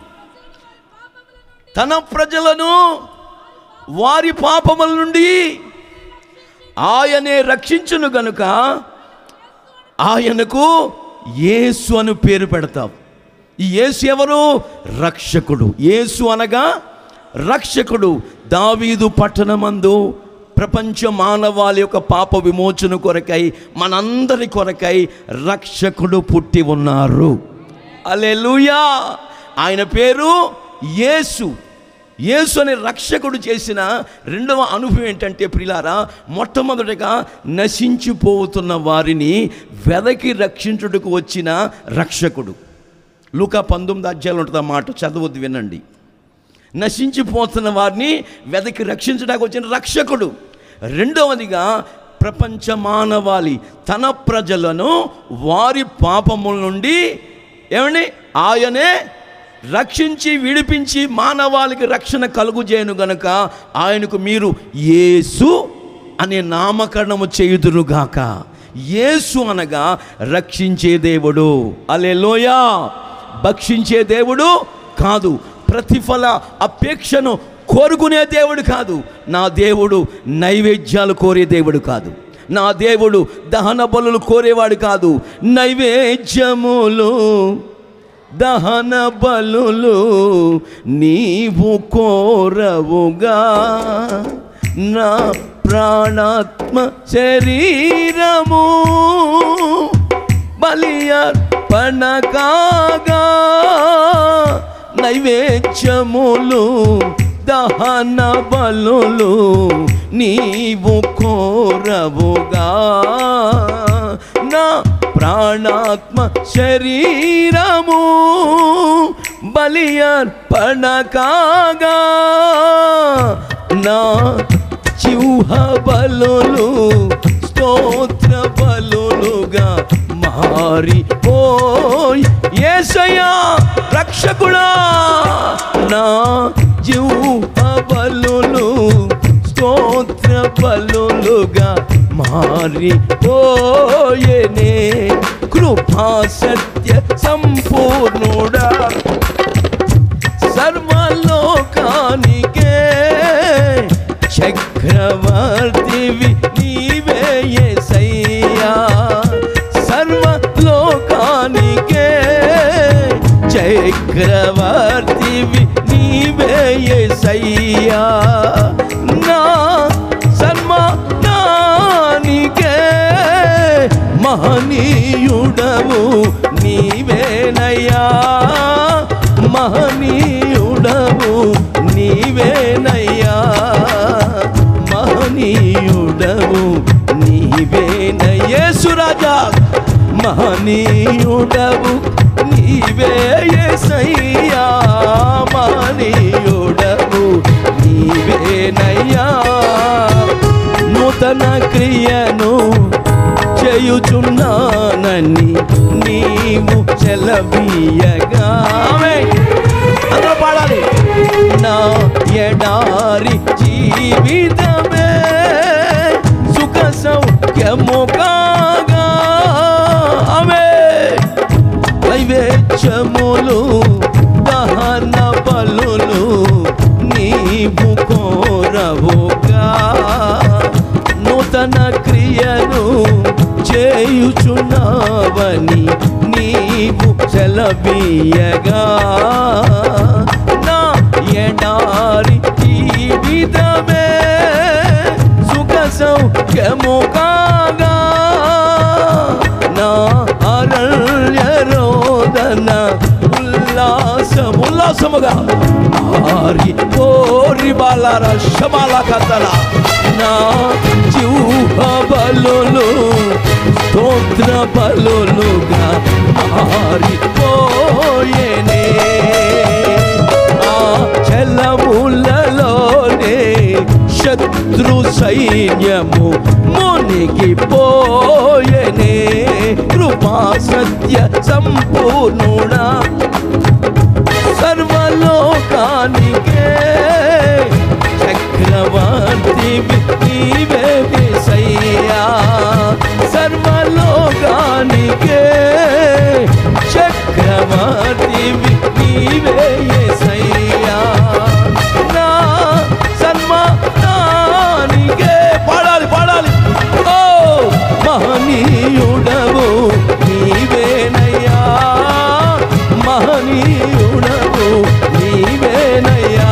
తన ప్రజలను వారి పాపముల నుండి ఆయనే రక్షించును గనుక ఆయనకు యేసు అని పేరు పెడతాం ఈ యేసు ఎవరు రక్షకుడు యేసు అనగా రక్షకుడు దావీదు పట్టణమందు ప్రపంచ మానవాళి యొక్క పాప విమోచన కొరకై మనందరి కొరకై రక్షకుడు పుట్టి ఉన్నారు అలెలుయా ఆయన పేరు యేసు యేసు అనే రక్షకుడు చేసిన రెండవ అనుభవం ఏంటంటే ప్రిలారా మొట్టమొదటిగా నశించిపోతున్న వారిని వెదకి రక్షించుటకు వచ్చిన రక్షకుడు లూకా పంతొమ్మిది అధ్యాయులు ఉంటుంది ఆ మాట చదవద్దు వినండి నశించిపోతున్న వారిని వెదకి రక్షించడానికి వచ్చిన రక్షకుడు రెండవదిగా ప్రపంచ మానవాళి తన ప్రజలను వారి పాపముల నుండి ఏమండి ఆయనే రక్షించి విడిపించి మానవాళికి రక్షణ కలుగు చేయను గనుక ఆయనకు మీరు యేసు అనే నామకరణము చేయుదురుగాక యేసు అనగా రక్షించే దేవుడు అలెలోయా భక్షించే దేవుడు కాదు ప్రతిఫల అపేక్షను కోరుకునే దేవుడు కాదు నా దేవుడు నైవేద్యాలు కోరే దేవుడు కాదు నా దేవుడు దహన బలులు కోరేవాడు కాదు నైవేద్యములు దహన బలులు నీవు కోరవుగా నా ప్రాణాత్మ శరీరము బలియర్పణ కాగా నైవేద్యములు దహన బలులు నీవు కోరవుగా నా ప్రాణాత్మ శరీరము బలియర్పణ కాగా నా చిహ్వ బలులు స్తోత్ర బలులుగా మారిపోయి ఏసయ్యా రక్షకుడా నా జీవ బలులు స్తోత్ర బలులుగా మారిపోయేనే కృపా సత్య సంపూర్ణుడా సర్వలోకానికే చక్రవర్తివి నీవే యేసయ్యా సర్వలోకానికే చక్రవర్తివి నీవే యేసయ్యా నా సన్మానానికే మహనీయుడవు నీవేనయ్యా మహనీయుడవు నీవేనయ్యా మహనీయుడవు నీవేనయేసురాజా మహనీయుడవు నీవే యేసయ్యా మహనీయుడవు నీవేనయ్యా నూతన క్రియను చేయుచున్నానని నీవు చెలబీయగా అందరూ పాడాలి నా ఎడారి జీవితమే సుఖ సౌఖ్యము కాగా ఆమె నైవేద్యములు దహన బలులు నీవు కోరవుగా నూతన క్రియను చేయుచున్నావని నీవు సెలవీయగా నా ఎడారి జీవితమే సుఖ సౌఖ్యము కాగా నా అరణ్య రోదన ఉల్లాసం ఉల్లాసముగా ఆరి కోరి బాలార శమాల కథల నా జీవ బలులు స్తోత్ర బలులుగా మారిపోయేనే ఆ చలములలోనే శత్రు సైన్యము మునిగిపోయేనే కృపా సత్య సంపూర్ణుడా సర్వలోకానికే చక్రవర్తి నీవే విసయ్యా సర్వలోకానికే చక్రవర్తి నీవే యేసయ్యా నా సన్మానానికే పాడాలి పాడాలి ఓ మహనీయుడవు నీవేనయ్యా మహనీయుడవు నీవేనయ్యా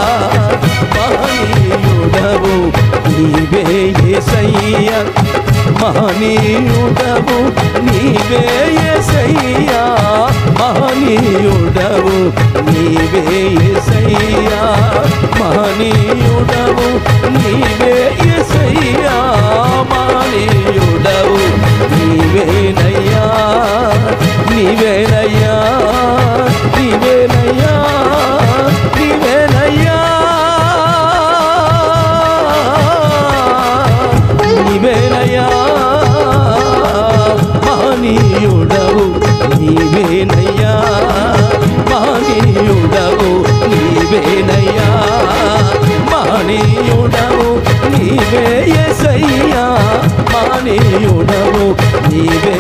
మహనీయుడవు నీవే యేసయ్యా మహనీయుడవు నీవే యేసయ్యా మహనీయుడవు నీవే యేసయ్యా మహనీయుడవు నీవే యేసయ్యా మహనీయుడవు నీవేనయ్యా నీవేనయ్యా నీవేనయ్యా నీవేనయ్యా నీవేనయ్యా మహనీయుడవు నీవేనయ్యా మహనీయుడవు నీవేనయ్యా మహనీయుడవు నీవే యేసయ్యా మహనీయుడవు నీవే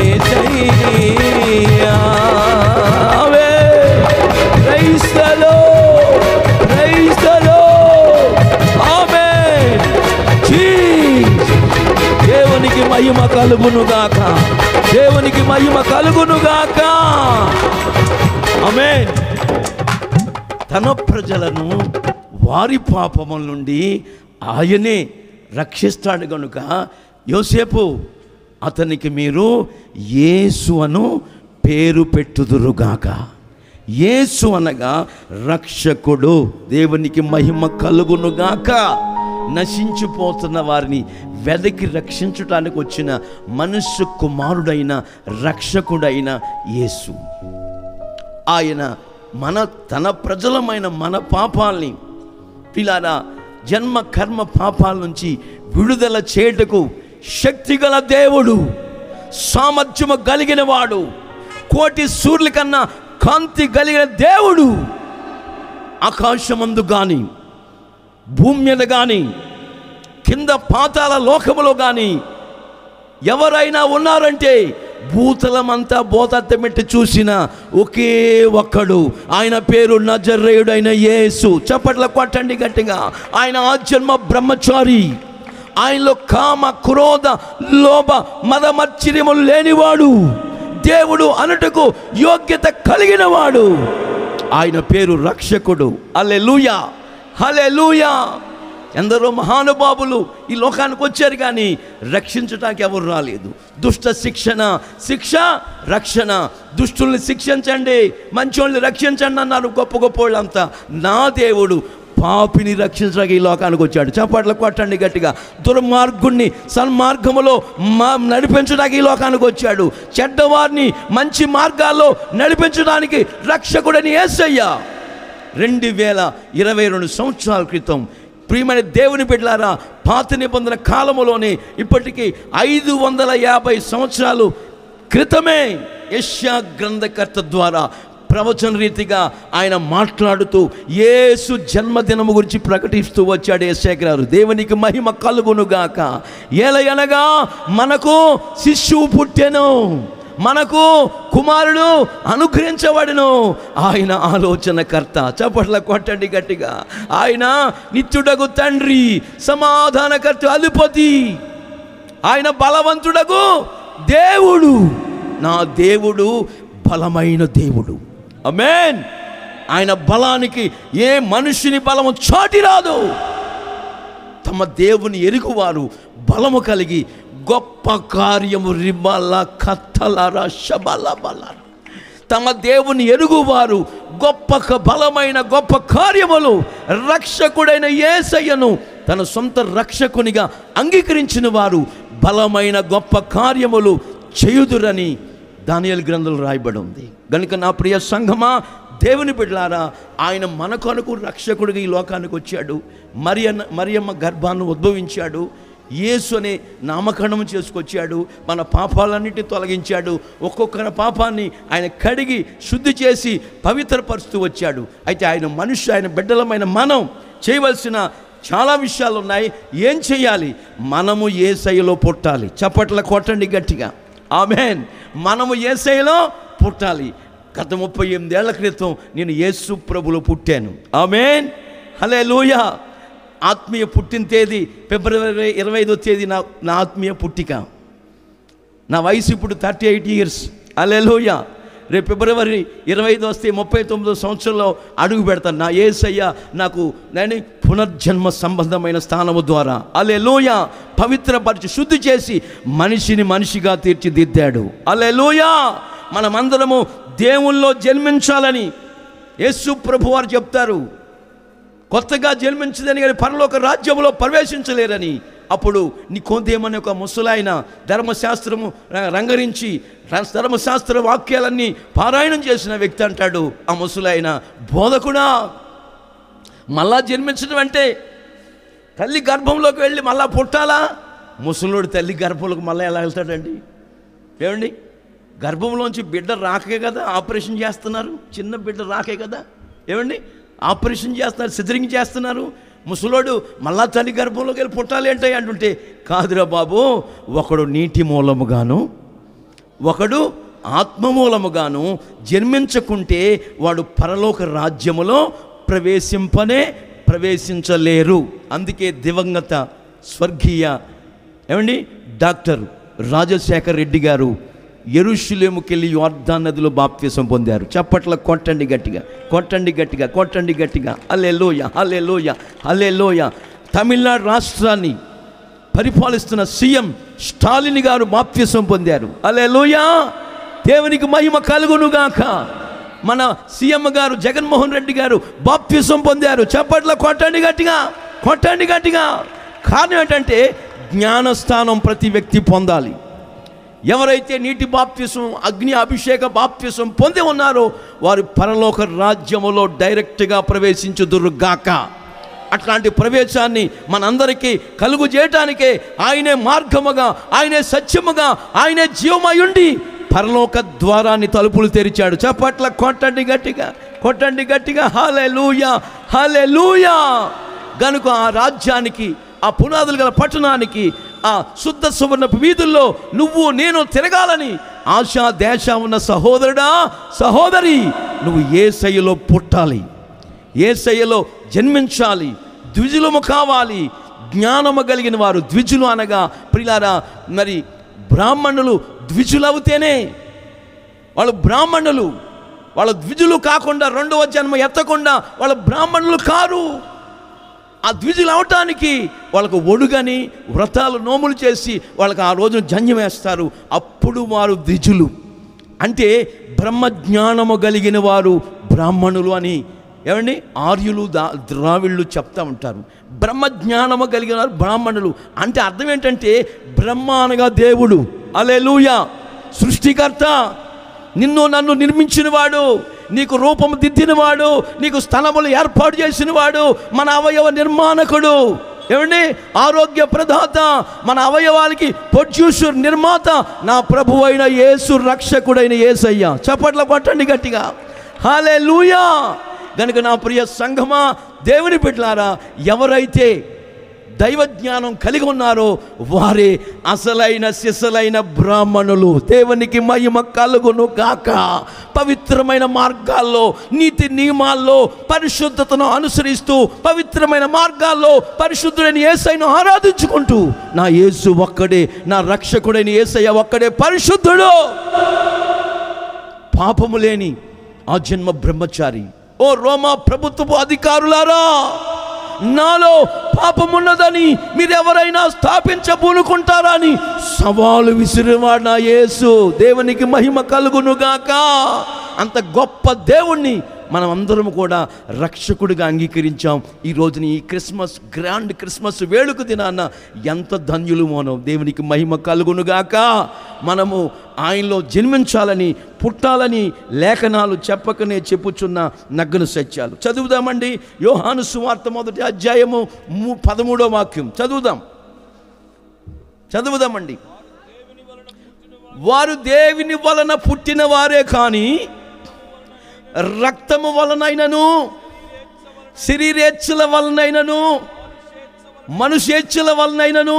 యేసయ్యా ఆవే క్రైస్తలో క్రైస్తలో ఆమేన్ జీసస్ దేవునికి మహిమ కలుగును గాక దేవునికి మహిమ కలుగును గాక ఆమేన్ తన ప్రజలను వారి పాపముల నుండి ఆయనే రక్షిస్తాడు గనుక యోసేపు అతనికి మీరు యేసు అను పేరు పెట్టుదురుగాక యేసు అనగా రక్షకుడు దేవునికి మహిమ కలుగునుగాక నశించిపోతున్న వారిని వెదకి రక్షించటానికి వచ్చిన మనుష్య కుమారుడైన రక్షకుడైన యేసు ఆయన మన తన ప్రజలమైన మన పాపాల్ని పిలారా జన్మ కర్మ పాపాల నుంచి విడుదల చేయుటకు శక్తిగల దేవుడు సామర్థ్యము కలిగిన వాడు కోటి సూర్యుల కన్నా కాంతి కలిగిన దేవుడు ఆకాశమందు కానీ భూమి మీద కానీ కింద పాతాల లోకములో కానీ ఎవరైనా ఉన్నారంటే భూతలమంతా బోతత్తమెట్టి చూసిన ఒకే ఒక్కడు ఆయన పేరు నజరేయుడైన యేసు చప్పట్ల కొట్టండి గట్టిగా ఆయన ఆజన్మ బ్రహ్మచారి ఆయనలో కామ క్రోధ లోభ మదమచ్చర్యములు లేనివాడు దేవుడు అనుటకు యోగ్యత కలిగిన వాడు ఆయన పేరు రక్షకుడు హలే లూయా హలే లూయా ఎందరో మహానుభావులు ఈ లోకానికి వచ్చారు కానీ రక్షించటానికి ఎవరు రాలేదు దుష్ట శిక్షణ శిక్ష రక్షణ దుష్టుల్ని శిక్షించండి మంచోళ్ళని రక్షించండి అన్నారు గొప్ప గొప్ప వాళ్ళంతా నా దేవుడు పాపిని రక్షించడానికి ఈ లోకానికి వచ్చాడు చప్పట్లు కొట్టండి గట్టిగా దుర్మార్గుణ్ణి సన్మార్గములో మా నడిపించడానికి ఈ లోకానికి వచ్చాడు చెడ్డవారిని మంచి మార్గాల్లో నడిపించడానికి రక్షకుడని ఏసయ్యా రెండు వేల ఇరవై రెండు సంవత్సరాల క్రితం ప్రియమైన దేవుని బిడ్డలారా పాత నిబంధన కాలములోనే ఇప్పటికీ ఐదు వందల యాభై సంవత్సరాలు క్రితమే యష్యా గ్రంథకర్త ద్వారా ప్రవచన రీతిగా ఆయన మాట్లాడుతూ యేసు జన్మదినము గురించి ప్రకటిస్తూ వచ్చాడు యెషయా గారు దేవునికి మహిమ కలుగునుగాక ఏలయనగా మనకు శిశువు పుట్టెను మనకు కుమారుడు అనుగ్రహించబడును ఆయన ఆలోచనకర్త చప్పట్ల కొట్టండి గట్టిగా ఆయన నిత్యుడగు తండ్రి సమాధానకర్త అధిపతి ఆయన బలవంతుడగు దేవుడు నా దేవుడు బలమైన దేవుడు అమేన్ ఆయన బలానికి ఏ మనుషుని బలము చాటి రాదు తమ దేవుని ఎరుగువారు బలము కలిగి గొప్ప కార్యము రిబల కత్తలర శబల బల తమ దేవుని ఎరుగువారు గొప్ప క- బలమైన గొప్ప కార్యములు రక్షకుడైన యేసయ్యను తన సొంత రక్షకునిగా అంగీకరించిన వారు బలమైన గొప్ప కార్యములు చేయుదురని దానియల్ గ్రంథంలో రాయబడి ఉంది కనుక నా ప్రియ సంఘమా దేవుని బిడ్డలారా ఆయన మన కొరకు రక్షకుడిగా ఈ లోకానికి వచ్చాడు మరియన్న మరియమ్మ గర్భాన్ని ఉద్భవించాడు యేసు అనే నామకరణం చేసుకొచ్చాడు మన పాపాలన్నిటిని తొలగించాడు ఒక్కొక్కరి పాపాన్ని ఆయన కడిగి శుద్ధి చేసి పవిత్రపరుస్తూ వచ్చాడు అయితే ఆయన మనుష్య ఆయన బిడ్డలమైన మనం చేయవలసిన చాలా విషయాలు ఉన్నాయి ఏం చేయాలి మనము ఏ శైలో పుట్టాలి చప్పట్ల కొట్టండి గట్టిగా ఆమెన్ మనము ఏ శైలో పుట్టాలి గత ముప్పై ఎనిమిదేళ్ల క్రితం నేను యేసు ప్రభులో పుట్టాను ఆమెన్ హలే ఆత్మీయ పుట్టిన తేదీ ఫిబ్రవరి ఇరవై ఐదో తేదీ నా నా ఆత్మీయ పుట్టిక నా వయసు ఇప్పుడు థర్టీ ఎయిట్ ఇయర్స్ అలెలోయ రేపు ఫిబ్రవరి ఇరవై ఐదు వస్తే ముప్పై తొమ్మిదో సంవత్సరంలో అడుగు పెడతాను నా ఏసయ్య నాకు నేను పునర్జన్మ సంబంధమైన స్థానము ద్వారా అలెలోయ పవిత్రపరిచి శుద్ధి చేసి మనిషిని మనిషిగా తీర్చిదిద్దాడు అలెలోయ మనమందరము దేవుల్లో జన్మించాలని యేసు ప్రభు వారు చెప్తారు కొత్తగా జన్మించదని కానీ పరలోక రాజ్యంలో ప్రవేశించలేరని అప్పుడు నికోదేమని ఒక ముసలాయన ధర్మశాస్త్రము ర- రంగరించి ర- ధర్మశాస్త్ర వాక్యాలన్నీ పారాయణం చేసిన వ్యక్తి అంటాడు ఆ ముసలాయన బోధకుడా మళ్ళా జన్మించడం అంటే తల్లి గర్భంలోకి వెళ్ళి మళ్ళా పుట్టాలా ముసలోడు తల్లి గర్భంలోకి మళ్ళీ ఎలా వెళ్తాడండి ఏమండి గర్భంలోంచి బిడ్డ రాకే కదా ఆపరేషన్ చేస్తున్నారు చిన్న బిడ్డ రాకే కదా ఏమండి ఆపరేషన్ చేస్తున్నారు సిజరింగ్ చేస్తున్నారు ముసలోడు మళ్ళా తల్లి గర్భంలోకి వెళ్ళి పుట్టాలి అంటే అంటుంటే కాదురా బాబు ఒకడు నీటి మూలముగాను ఒకడు ఆత్మ మూలముగాను జన్మించకుంటే వాడు పరలోక రాజ్యములో ప్రవేశింపనే ప్రవేశించలేరు అందుకే దివంగత స్వర్గీయ ఏమండి డాక్టర్ రాజశేఖర్ రెడ్డి గారు ఎరుషులేముకెళ్ళి యోర్ధాన్ నదిలో బాప్త్యసం పొందారు చప్పట్ల కొట్టండి గట్టిగా కొట్టండి గట్టిగా కొట్టండి గట్టిగా అల్లే లోయ అల్లే లోయ అల్లే లోయ తమిళనాడు రాష్ట్రాన్ని పరిపాలిస్తున్న సీఎం స్టాలిన్ గారు బాప్త్యసం పొందారు అలే దేవునికి మహిమ కలుగునుగాక మన సీఎం గారు జగన్మోహన్ రెడ్డి గారు బాప్త్యసం పొందారు చప్పట్ల కొట్టండి గట్టిగా కొట్టండి గట్టిగా కారణం ఏంటంటే జ్ఞానస్థానం ప్రతి వ్యక్తి పొందాలి ఎవరైతే నీటి బాప్త్యసం అగ్ని అభిషేక బాప్త్యసం పొంది ఉన్నారో వారు పరలోక రాజ్యములో డైరెక్ట్గా ప్రవేశించుదురుగాక అట్లాంటి ప్రవేశాన్ని మనందరికీ కలుగు చేయటానికే ఆయనే మార్గముగా ఆయనే సత్యముగా ఆయనే జీవమయుండి పరలోక ద్వారాన్ని తలుపులు తెరిచాడు చప్పట్ల కొట్టండి గట్టిగా కొట్టండి గట్టిగా హాలే లూయా హాలే లూయా గనుక ఆ రాజ్యానికి ఆ పునాదులు గల పట్టణానికి ఆ శుద్ధ సువర్ణపు వీధుల్లో నువ్వు నేను తిరగాలని ఆశా దేశ ఉన్న సహోదరుడా సహోదరి నువ్వు ఏ శైలిలో పుట్టాలి ఏ శైలిలో జన్మించాలి ద్విజులము కావాలి జ్ఞానము కలిగిన వారు ద్విజులు అనగా ప్రిలారా మరి బ్రాహ్మణులు ద్విజులవుతేనే వాళ్ళు బ్రాహ్మణులు వాళ్ళ ద్విజులు కాకుండా రెండవ జన్మ ఎత్తకుండా వాళ్ళ బ్రాహ్మణులు కారు ఆ ద్విజులు అవటానికి వాళ్ళకు ఒడుగని వ్రతాలు నోములు చేసి వాళ్ళకి ఆ రోజున జన్యం వేస్తారు అప్పుడు వారు ద్విజులు అంటే బ్రహ్మజ్ఞానము కలిగిన వారు బ్రాహ్మణులు అని ఏమండి ఆర్యులు దా ద్రావిళ్ళు చెప్తా ఉంటారు బ్రహ్మజ్ఞానము కలిగిన వారు బ్రాహ్మణులు అంటే అర్థం ఏంటంటే బ్రహ్మ అనగా దేవుడు అలెలుయ సృష్టికర్త నిన్ను నన్ను నిర్మించినవాడు నీకు రూపము దిద్దినవాడు నీకు స్థలములు ఏర్పాటు చేసినవాడు మన అవయవ నిర్మాణకుడు ఏమండి ఆరోగ్య ప్రదాత మన అవయవాలకి ప్రొడ్యూసర్ నిర్మాత నా ప్రభు అయిన యేసు రక్షకుడైన యేసయ్య చప్పట్ల కొట్టండి గట్టిగా హాలే లూయా గనుక నా ప్రియ సంఘమా దేవుని బిడ్డలారా ఎవరైతే దైవ జ్ఞానం కలిగి ఉన్నారో వారే అసలైన సిసలైన బ్రాహ్మణులు దేవునికి మహిమ కలుగును గాక పవిత్రమైన మార్గాల్లో నీతి నియమాల్లో పరిశుద్ధతను అనుసరిస్తూ పవిత్రమైన మార్గాల్లో పరిశుద్ధుడైన యేసయ్యను ఆరాధించుకుంటూ నా యేసు ఒక్కడే నా రక్షకుడైన యేసయ్య ఒక్కడే పరిశుద్ధుడు పాపము లేని ఆ జన్మ బ్రహ్మచారి ఓ రోమా ప్రభుత్వపు అధికారులారా నాలో పాపమున్నదని మీరెవరైనా స్థాపించబూనుకుంటారా అని సవాలు విసిరివాడు నా యేసు దేవునికి మహిమ కలుగునుగాక అంత గొప్ప దేవుణ్ణి మనం అందరం కూడా రక్షకుడిగా అంగీకరించాం ఈ రోజుని ఈ క్రిస్మస్ గ్రాండ్ క్రిస్మస్ వేడుక దినాన్న ఎంత ధన్యులు మనం దేవునికి మహిమ కలుగునుగాక మనము ఆయనలో జన్మించాలని పుట్టాలని లేఖనాలు చెప్పకనే చెప్పుచున్న నగ్గన సత్యాలు చదువుదామండి యోహాను సువార్త మొదటి అధ్యాయము ము- పదమూడో వాక్యం చదువుదాం చదువుదామండి వారు దేవుని వలన పుట్టిన వారే కానీ రక్తము వలనైనను శరీరేచ్ఛల వలనైనను మనుషేచ్ఛల వలనైనను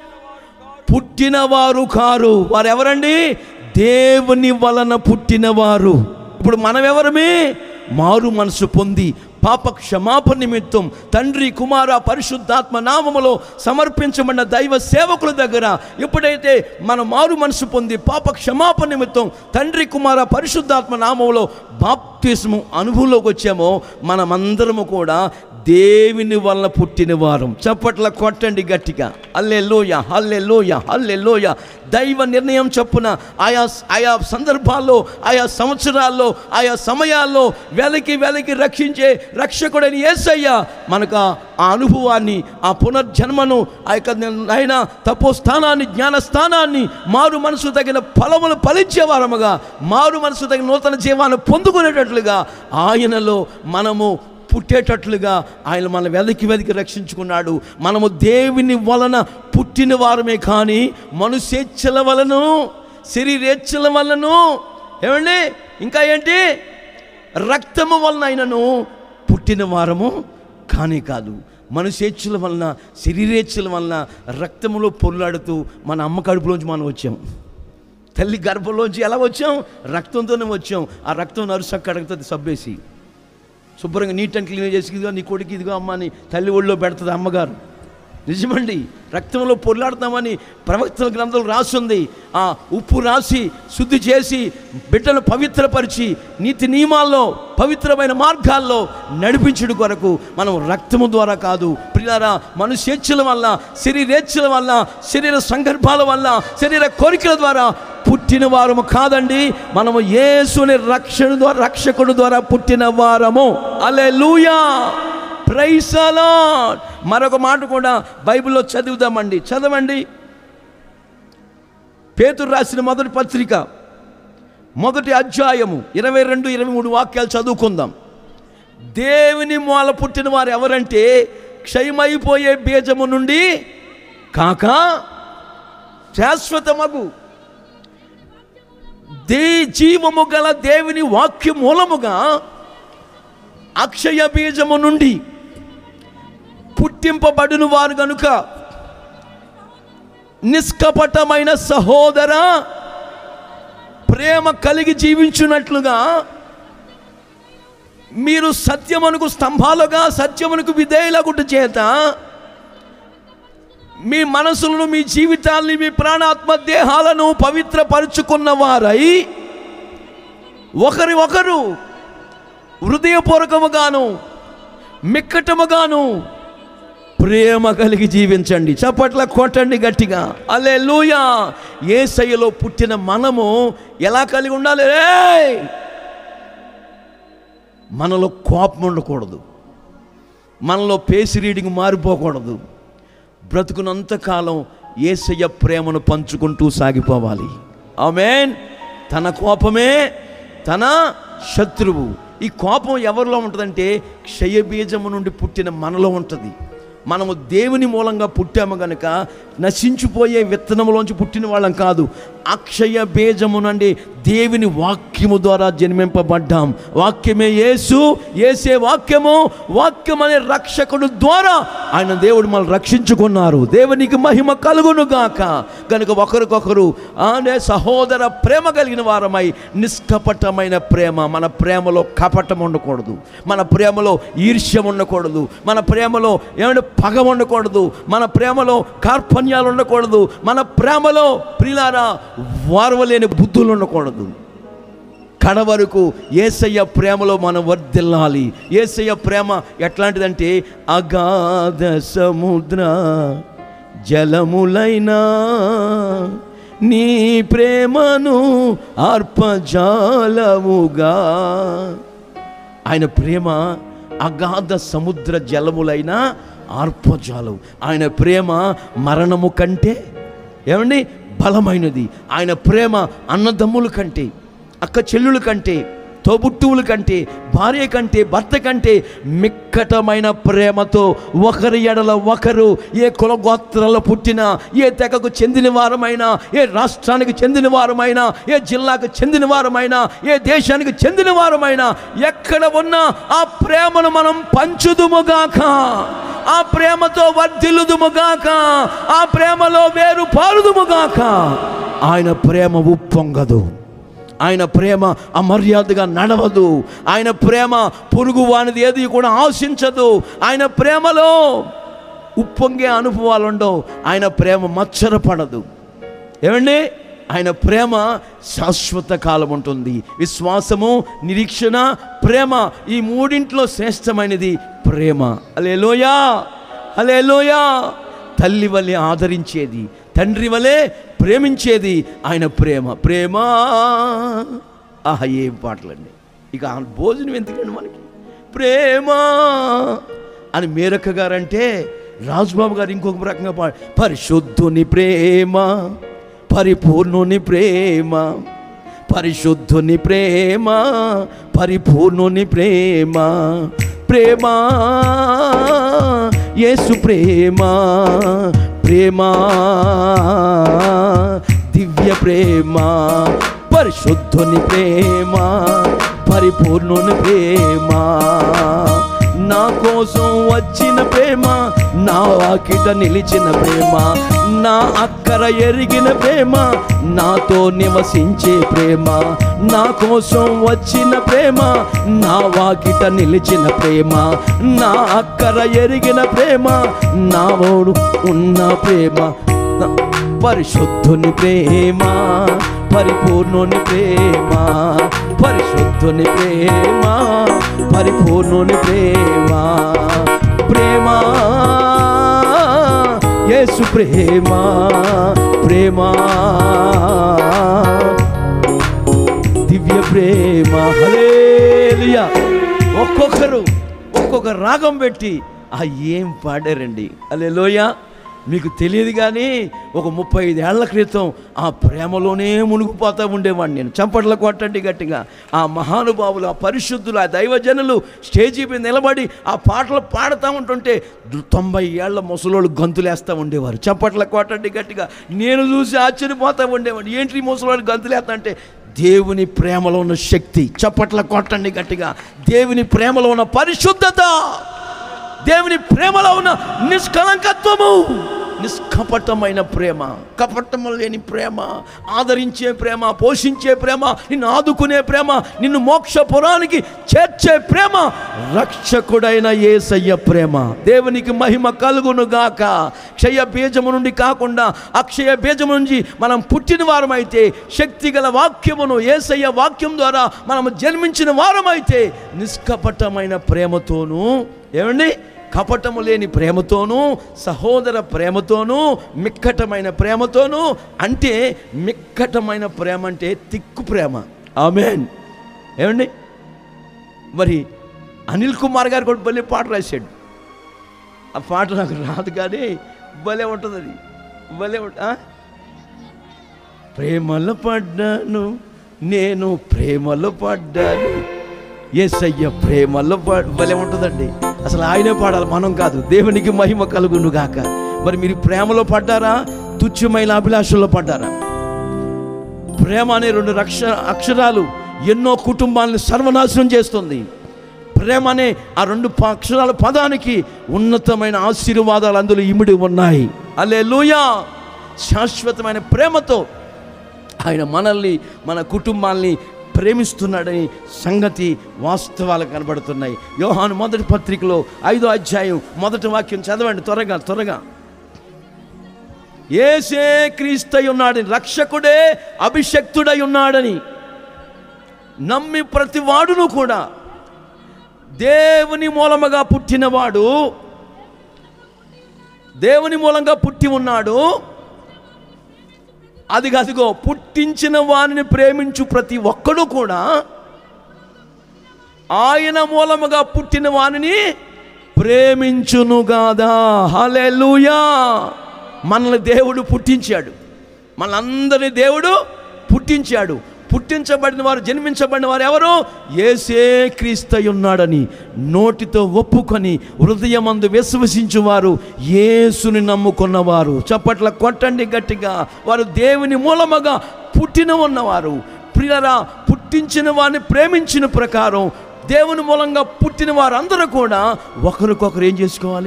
పుట్టినవారు కారు వారు ఎవరండి దేవుని వలన పుట్టినవారు ఇప్పుడు మనం ఎవరమే మారు మనసు పొంది పాప క్షమాపణ నిమిత్తం తండ్రి కుమార పరిశుద్ధాత్మ నామములో సమర్పించబడిన దైవ సేవకుల దగ్గర ఎప్పుడైతే మనం మారు మనసు పొంది పాప క్షమాపణ నిమిత్తం తండ్రి కుమార పరిశుద్ధాత్మ నామములో బాప్తిస్ము అనుభవంలోకి వచ్చామో మనమందరము కూడా దేవుని వలన పుట్టిన వారం చప్పట్ల కొట్టండి గట్టిగా అల్లే లోయ హల్లే లోయ హల్లే లోయ దైవ నిర్ణయం చొప్పున ఆయా ఆయా సందర్భాల్లో ఆయా సంవత్సరాల్లో ఆయా సమయాల్లో వెలకి వెలకి రక్షించే రక్షకుడని యేసయ్య మనకు ఆ- ఆ అనుభవాన్ని ఆ పునర్జన్మను ఆ యొక్క ఆయన తపోస్థానాన్ని జ్ఞానస్థానాన్ని మారు మనసు తగిన ఫలములు ఫలించే వారముగా మారు మనసు తగిన నూతన జీవాన్ని పొందుకునేటట్లుగా ఆయనలో మనము పుట్టేటట్లుగా ఆయన మన వెదకి వెదకి రక్షించుకున్నాడు మనము దేవుని వలన పుట్టిన వారమే కానీ మనుషేచ్ఛల వలను శరీరేచ్ఛల వలను ఏమండి ఇంకా ఏంటి రక్తము వలన ఆయనను పుట్టిన వారము కానీ కాదు మనుషేచ్ఛల వలన శరీరేచ్ఛల వలన రక్తములో పొర్లాడుతూ మన అమ్మ కడుపులోంచి మనం వచ్చాం తల్లి గర్భంలోంచి ఎలా వచ్చాం రక్తంతోనే వచ్చాం ఆ రక్తం నరుసక్క కడుగుతుంది సబ్బేసి శుభ్రంగా నీట్ అండ్ క్లీన్ చేసి ఇదిగో నీ కొడుకు ఇదిగో అమ్మ అని తల్లి ఒళ్ళో పెడుతుంది అమ్మగారు నిజమండి రక్తంలో పొర్లాడుతామని ప్రవక్తల గ్రంథాలు రాసుంది ఆ ఉప్పు రాసి శుద్ధి చేసి బిడ్డను పవిత్రపరిచి నీతి నియమాల్లో పవిత్రమైన మార్గాల్లో నడిపించుడు కొరకు మనం రక్తము ద్వారా కాదు ప్రియారా మనుషేచ్ఛల వల్ల శరీరేచ్ఛల వల్ల శరీర సందర్భాల వల్ల శరీర కోరికల ద్వారా పుట్టిన వారము కాదండి మనము యేసుని రక్షణ ద్వారా రక్షకుడు ద్వారా పుట్టిన వారము అలే లూయా మరొక మాట కూడా బైబిల్లో చదువుదామండి చదవండి పేతురు రాసిన మొదటి పత్రిక మొదటి అధ్యాయము ఇరవై రెండు ఇరవై మూడు వాక్యాలు చదువుకుందాం దేవుని మూల పుట్టిన వారు ఎవరంటే క్షయమైపోయే బీజము నుండి కాక శాశ్వతమగు దే జీవము గల దేవుని వాక్య మూలముగా అక్షయ బీజము నుండి పుట్టింపబడిన వారు గనుక నిష్కపటమైన సహోదర ప్రేమ కలిగి జీవించున్నట్లుగా మీరు సత్యమునకు స్తంభాలుగా సత్యమునకు విధేయులగుట చేత మీ మనసులను మీ జీవితాల్ని మీ ప్రాణాత్మ దేహాలను పవిత్రపరుచుకున్న వారై ఒకరి ఒకరు హృదయపూర్వకముగాను మిక్కటముగాను ప్రేమ కలిగి జీవించండి చప్పట్ల కొట్టండి గట్టిగా అలే లూయా ఏసయ్యలో పుట్టిన మనము ఎలా కలిగి ఉండాలి రేయ్! మనలో కోపం ఉండకూడదు మనలో పేసి రీడింగ్ మారిపోకూడదు బ్రతుకునంతకాలం ఏసయ్య ప్రేమను పంచుకుంటూ సాగిపోవాలి ఆమెన్ తన కోపమే తన శత్రువు ఈ కోపం ఎవరిలో ఉంటుందంటే క్షయబీజము నుండి పుట్టిన మనలో ఉంటుంది మనము దేవుని మూలంగా పుట్టాము గనుక నశించిపోయే విత్తనములోంచి పుట్టిన వాళ్ళం కాదు అక్షయ బీజము నుండి దేవుని వాక్యము ద్వారా జన్మింపబడ్డాం వాక్యమే యేసు ఏసే వాక్యము వాక్యం అనే రక్షకుడు ద్వారా ఆయన దేవుడు మనల్ని రక్షించుకున్నారు దేవునికి మహిమ కలుగును గాక కనుక ఒకరికొకరు అనే సహోదర ప్రేమ కలిగిన వారమై నిష్కపటమైన ప్రేమ మన ప్రేమలో కపటం ఉండకూడదు మన ప్రేమలో ఈర్ష్యం ఉండకూడదు మన ప్రేమలో ఏమంటే పగ ఉండకూడదు మన ప్రేమలో కార్పణ్యాలు ఉండకూడదు మన ప్రేమలో ప్రిలారా వారవలేని బుద్ధులు ఉండకూడదు కడ వరకు ఏసయ్య ప్రేమలో మనం వర్ధిల్లాలి ఏసయ్య ప్రేమ ఎట్లాంటిదంటే అగాధ సముద్ర జలములైనా నీ ప్రేమను అర్పజాలముగా ఆయన ప్రేమ అగాధ సముద్ర జలములైన ఆర్పజాలం ఆయన ప్రేమ మరణము కంటే ఏమండి బలమైనది ఆయన ప్రేమ అన్నదమ్ముల కంటే అక్క చెల్లుల కంటే తోబుట్టువుల కంటే భార్య కంటే భర్త కంటే మిక్కటమైన ప్రేమతో ఒకరి ఎడల ఒకరు ఏ కులగోత్రాల్లో పుట్టిన ఏ తెగకు చెందిన వారమైనా ఏ రాష్ట్రానికి చెందిన వారమైనా ఏ జిల్లాకు చెందిన వారమైనా ఏ దేశానికి చెందిన వారమైనా ఎక్కడ ఉన్నా ఆ ప్రేమను మనం పంచుదుముగాక ఆ ప్రేమతో వర్ధిల్లుదుముగాక ఆ ప్రేమలో వేరు పారుదుముగాక ఆయన ప్రేమ ఉప్పొంగదు ఆయన ప్రేమ అమర్యాదగా నడవదు ఆయన ప్రేమ పొరుగు వానిది ఏది కూడా ఆశించదు ఆయన ప్రేమలో ఉప్పొంగే అనుభవాలు ఉండవు ఆయన ప్రేమ మచ్చరపడదు ఏమండి ఆయన ప్రేమ శాశ్వత కాలం ఉంటుంది విశ్వాసము నిరీక్షణ ప్రేమ ఈ మూడింట్లో శ్రేష్టమైనది ప్రేమ అలేలోయా అలేలోయా తల్లి వలె ఆదరించేది తండ్రి వలె ప్రేమించేది ఆయన ప్రేమ ప్రేమ ఆహా ఏం పాటలండి ఇక ఆ భోజనం ఎందుకండి మనకి ప్రేమ అని మేరక్క గారంటే రాజుబాబు గారు ఇంకొక రకంగా పాడు పరిశుద్ధుని ప్రేమ పరిపూర్ణుని ప్రేమ పరిశుద్ధుని ప్రేమ పరిపూర్ణుని ప్రేమ ప్రేమ యేసు ప్రేమ ప్రేమ దివ్య ప్రేమ పరిశుద్ధుని ప్రేమ పరిపూర్ణుని ప్రేమ నా కోసం వచ్చిన ప్రేమ నా వాకిట నిలిచిన ప్రేమ నా అక్కర ఎరిగిన ప్రేమ నాతో నివసించే ప్రేమ నా కోసం వచ్చిన ప్రేమ నా వాకిట నిలిచిన ప్రేమ నా అక్కర ఎరిగిన ప్రేమ నా ఓడు ఉన్న ప్రేమ నా- పరిశుద్ధుని ప్రేమ పరిపూర్ణుని ప్రేమ పరిశుద్ధుని ప్రేమ పరిపూర్ణుని ప్రేమ ప్రేమ యేసు ప్రేమ ప్రేమ దివ్య ప్రేమ హలేలుయా ఒక్కొక్కరు ఒక్కొక్క రాగం పెట్టి ఆ ఏం పాడారండి అలే మీకు తెలియదు కానీ ఒక ముప్పై ఐదేళ్ల క్రితం ఆ ప్రేమలోనే మునిగిపోతూ ఉండేవాడిని నేను చంపట్ల కొట్టండి గట్టిగా ఆ మహానుభావులు ఆ పరిశుద్ధులు ఆ దైవజనులు స్టేజీ మీద నిలబడి ఆ పాటలు పాడుతూ ఉంటుంటే తొంభై ఏళ్ల ముసలోళ్ళు గంతులేస్తూ ఉండేవారు చప్పట్ల కొట్టండి గట్టిగా నేను చూసి ఆశ్చర్యపోతూ ఉండేవాడిని ఏంటి ఈ ముసలోళ్ళు గంతులేస్తా అంటే దేవుని ప్రేమలో ఉన్న శక్తి చప్పట్ల కొట్టండి గట్టిగా దేవుని ప్రేమలో ఉన్న పరిశుద్ధత దేవుని ప్రేమలో ఉన్న నిష్కలంకత్వము నిష్కపటమైన ప్రేమ కపటము లేని ప్రేమ ఆదరించే ప్రేమ పోషించే ప్రేమ నిన్ను ఆదుకునే ప్రేమ నిన్ను మోక్షపురానికి చేర్చే ప్రేమ రక్షకుడైన ఏసయ్య ప్రేమ దేవునికి మహిమ కలుగును గాక క్షయ బీజము నుండి కాకుండా అక్షయ బీజము నుంచి మనం పుట్టిన వారమైతే శక్తిగల వాక్యమును ఏసయ్య వాక్యం ద్వారా మనం జన్మించిన వారమైతే నిష్కపటమైన ప్రేమతోనూ ఏమండి కపటము లేని ప్రేమతోనూ సహోదర ప్రేమతోనూ మిక్కటమైన ప్రేమతోనూ అంటే మిక్కటమైన ప్రేమ అంటే తిక్కు ప్రేమ ఆమెన్ ఏమండి మరి అనిల్ కుమార్ గారు కూడా భలే పాట రాశాడు ఆ పాట నాకు రాదు కానీ భలే ఉంటుంది అది భలే ఉంట ఆ? ప్రేమలో పడ్డాను నేను ప్రేమలో పడ్డాను ఏసయ్య ప్రేమలో పడ్ భలే ఉంటుందండి అసలు ఆయనే పాడాలి మనం కాదు దేవునికి మహిమ కలుగును గాక మరి మీరు ప్రేమలో పడ్డారా తుచ్చమైన అభిలాషల్లో పడ్డారా ప్రేమ అనే రెండు రక్ష అక్షరాలు ఎన్నో కుటుంబాలను సర్వనాశనం చేస్తుంది ప్రేమ అనే ఆ రెండు ప- అక్షరాల పదానికి ఉన్నతమైన ఆశీర్వాదాలు అందులో ఇమిడి ఉన్నాయి అలే శాశ్వతమైన ప్రేమతో ఆయన మనల్ని మన కుటుంబాల్ని ప్రేమిస్తున్నాడని సంగతి వాస్తవాలు కనబడుతున్నాయి యోహాను మొదటి పత్రికలో ఐదో అధ్యాయం మొదటి వాక్యం చదవండి త్వరగా త్వరగా ఏసే క్రీస్తై ఉన్నాడని రక్షకుడే అభిషక్తుడై ఉన్నాడని నమ్మి ప్రతి వాడును కూడా దేవుని మూలముగా పుట్టినవాడు దేవుని మూలంగా పుట్టి ఉన్నాడు అది అదిగో పుట్టించిన వారిని ప్రేమించు ప్రతి ఒక్కడు కూడా ఆయన మూలముగా పుట్టిన వారిని ప్రేమించునుగాదా హల్లెలూయా మనల్ని దేవుడు పుట్టించాడు మనందరి దేవుడు పుట్టించాడు పుట్టించబడిన వారు జన్మించబడిన వారు ఎవరు ఏసే క్రీస్తై ఉన్నాడని నోటితో ఒప్పుకొని హృదయమందు విశ్వసించువారు యేసుని నమ్ముకున్నవారు చప్పట్ల కొట్టండి గట్టిగా వారు దేవుని మూలముగా పుట్టిన ఉన్నవారు ప్రియరా పుట్టించిన వారిని ప్రేమించిన ప్రకారం దేవుని మూలంగా పుట్టిన వారందరూ కూడా ఒకరికొకరు ఏం చేసుకోవాలి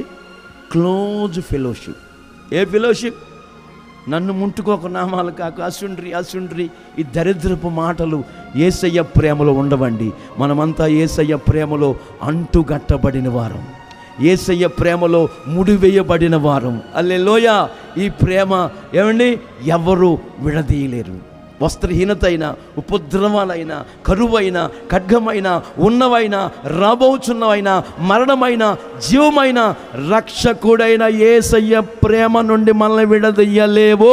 క్లోజ్ ఫెలోషిప్ ఏ ఫెలోషిప్ నన్ను ముంటుకోక నామాలు కాక అసుండ్రి అసుండ్రి ఈ దరిద్రపు మాటలు ఏసయ్య ప్రేమలో ఉండవండి మనమంతా ఏసయ్య ప్రేమలో అంటుగట్టబడిన వారం ఏసయ్య ప్రేమలో ముడివేయబడిన వారం అల్లెలోయ ఈ ప్రేమ ఏమండి ఎవరు విడదీయలేరు వస్త్రహీనత అయినా ఉపద్రవాలైన కరువైన ఖడ్గమైన ఉన్నవైన రాబోచున్నవైన మరణమైన జీవమైన రక్షకుడైన ఏసయ్య ప్రేమ నుండి మనల్ని విడదీయలేవు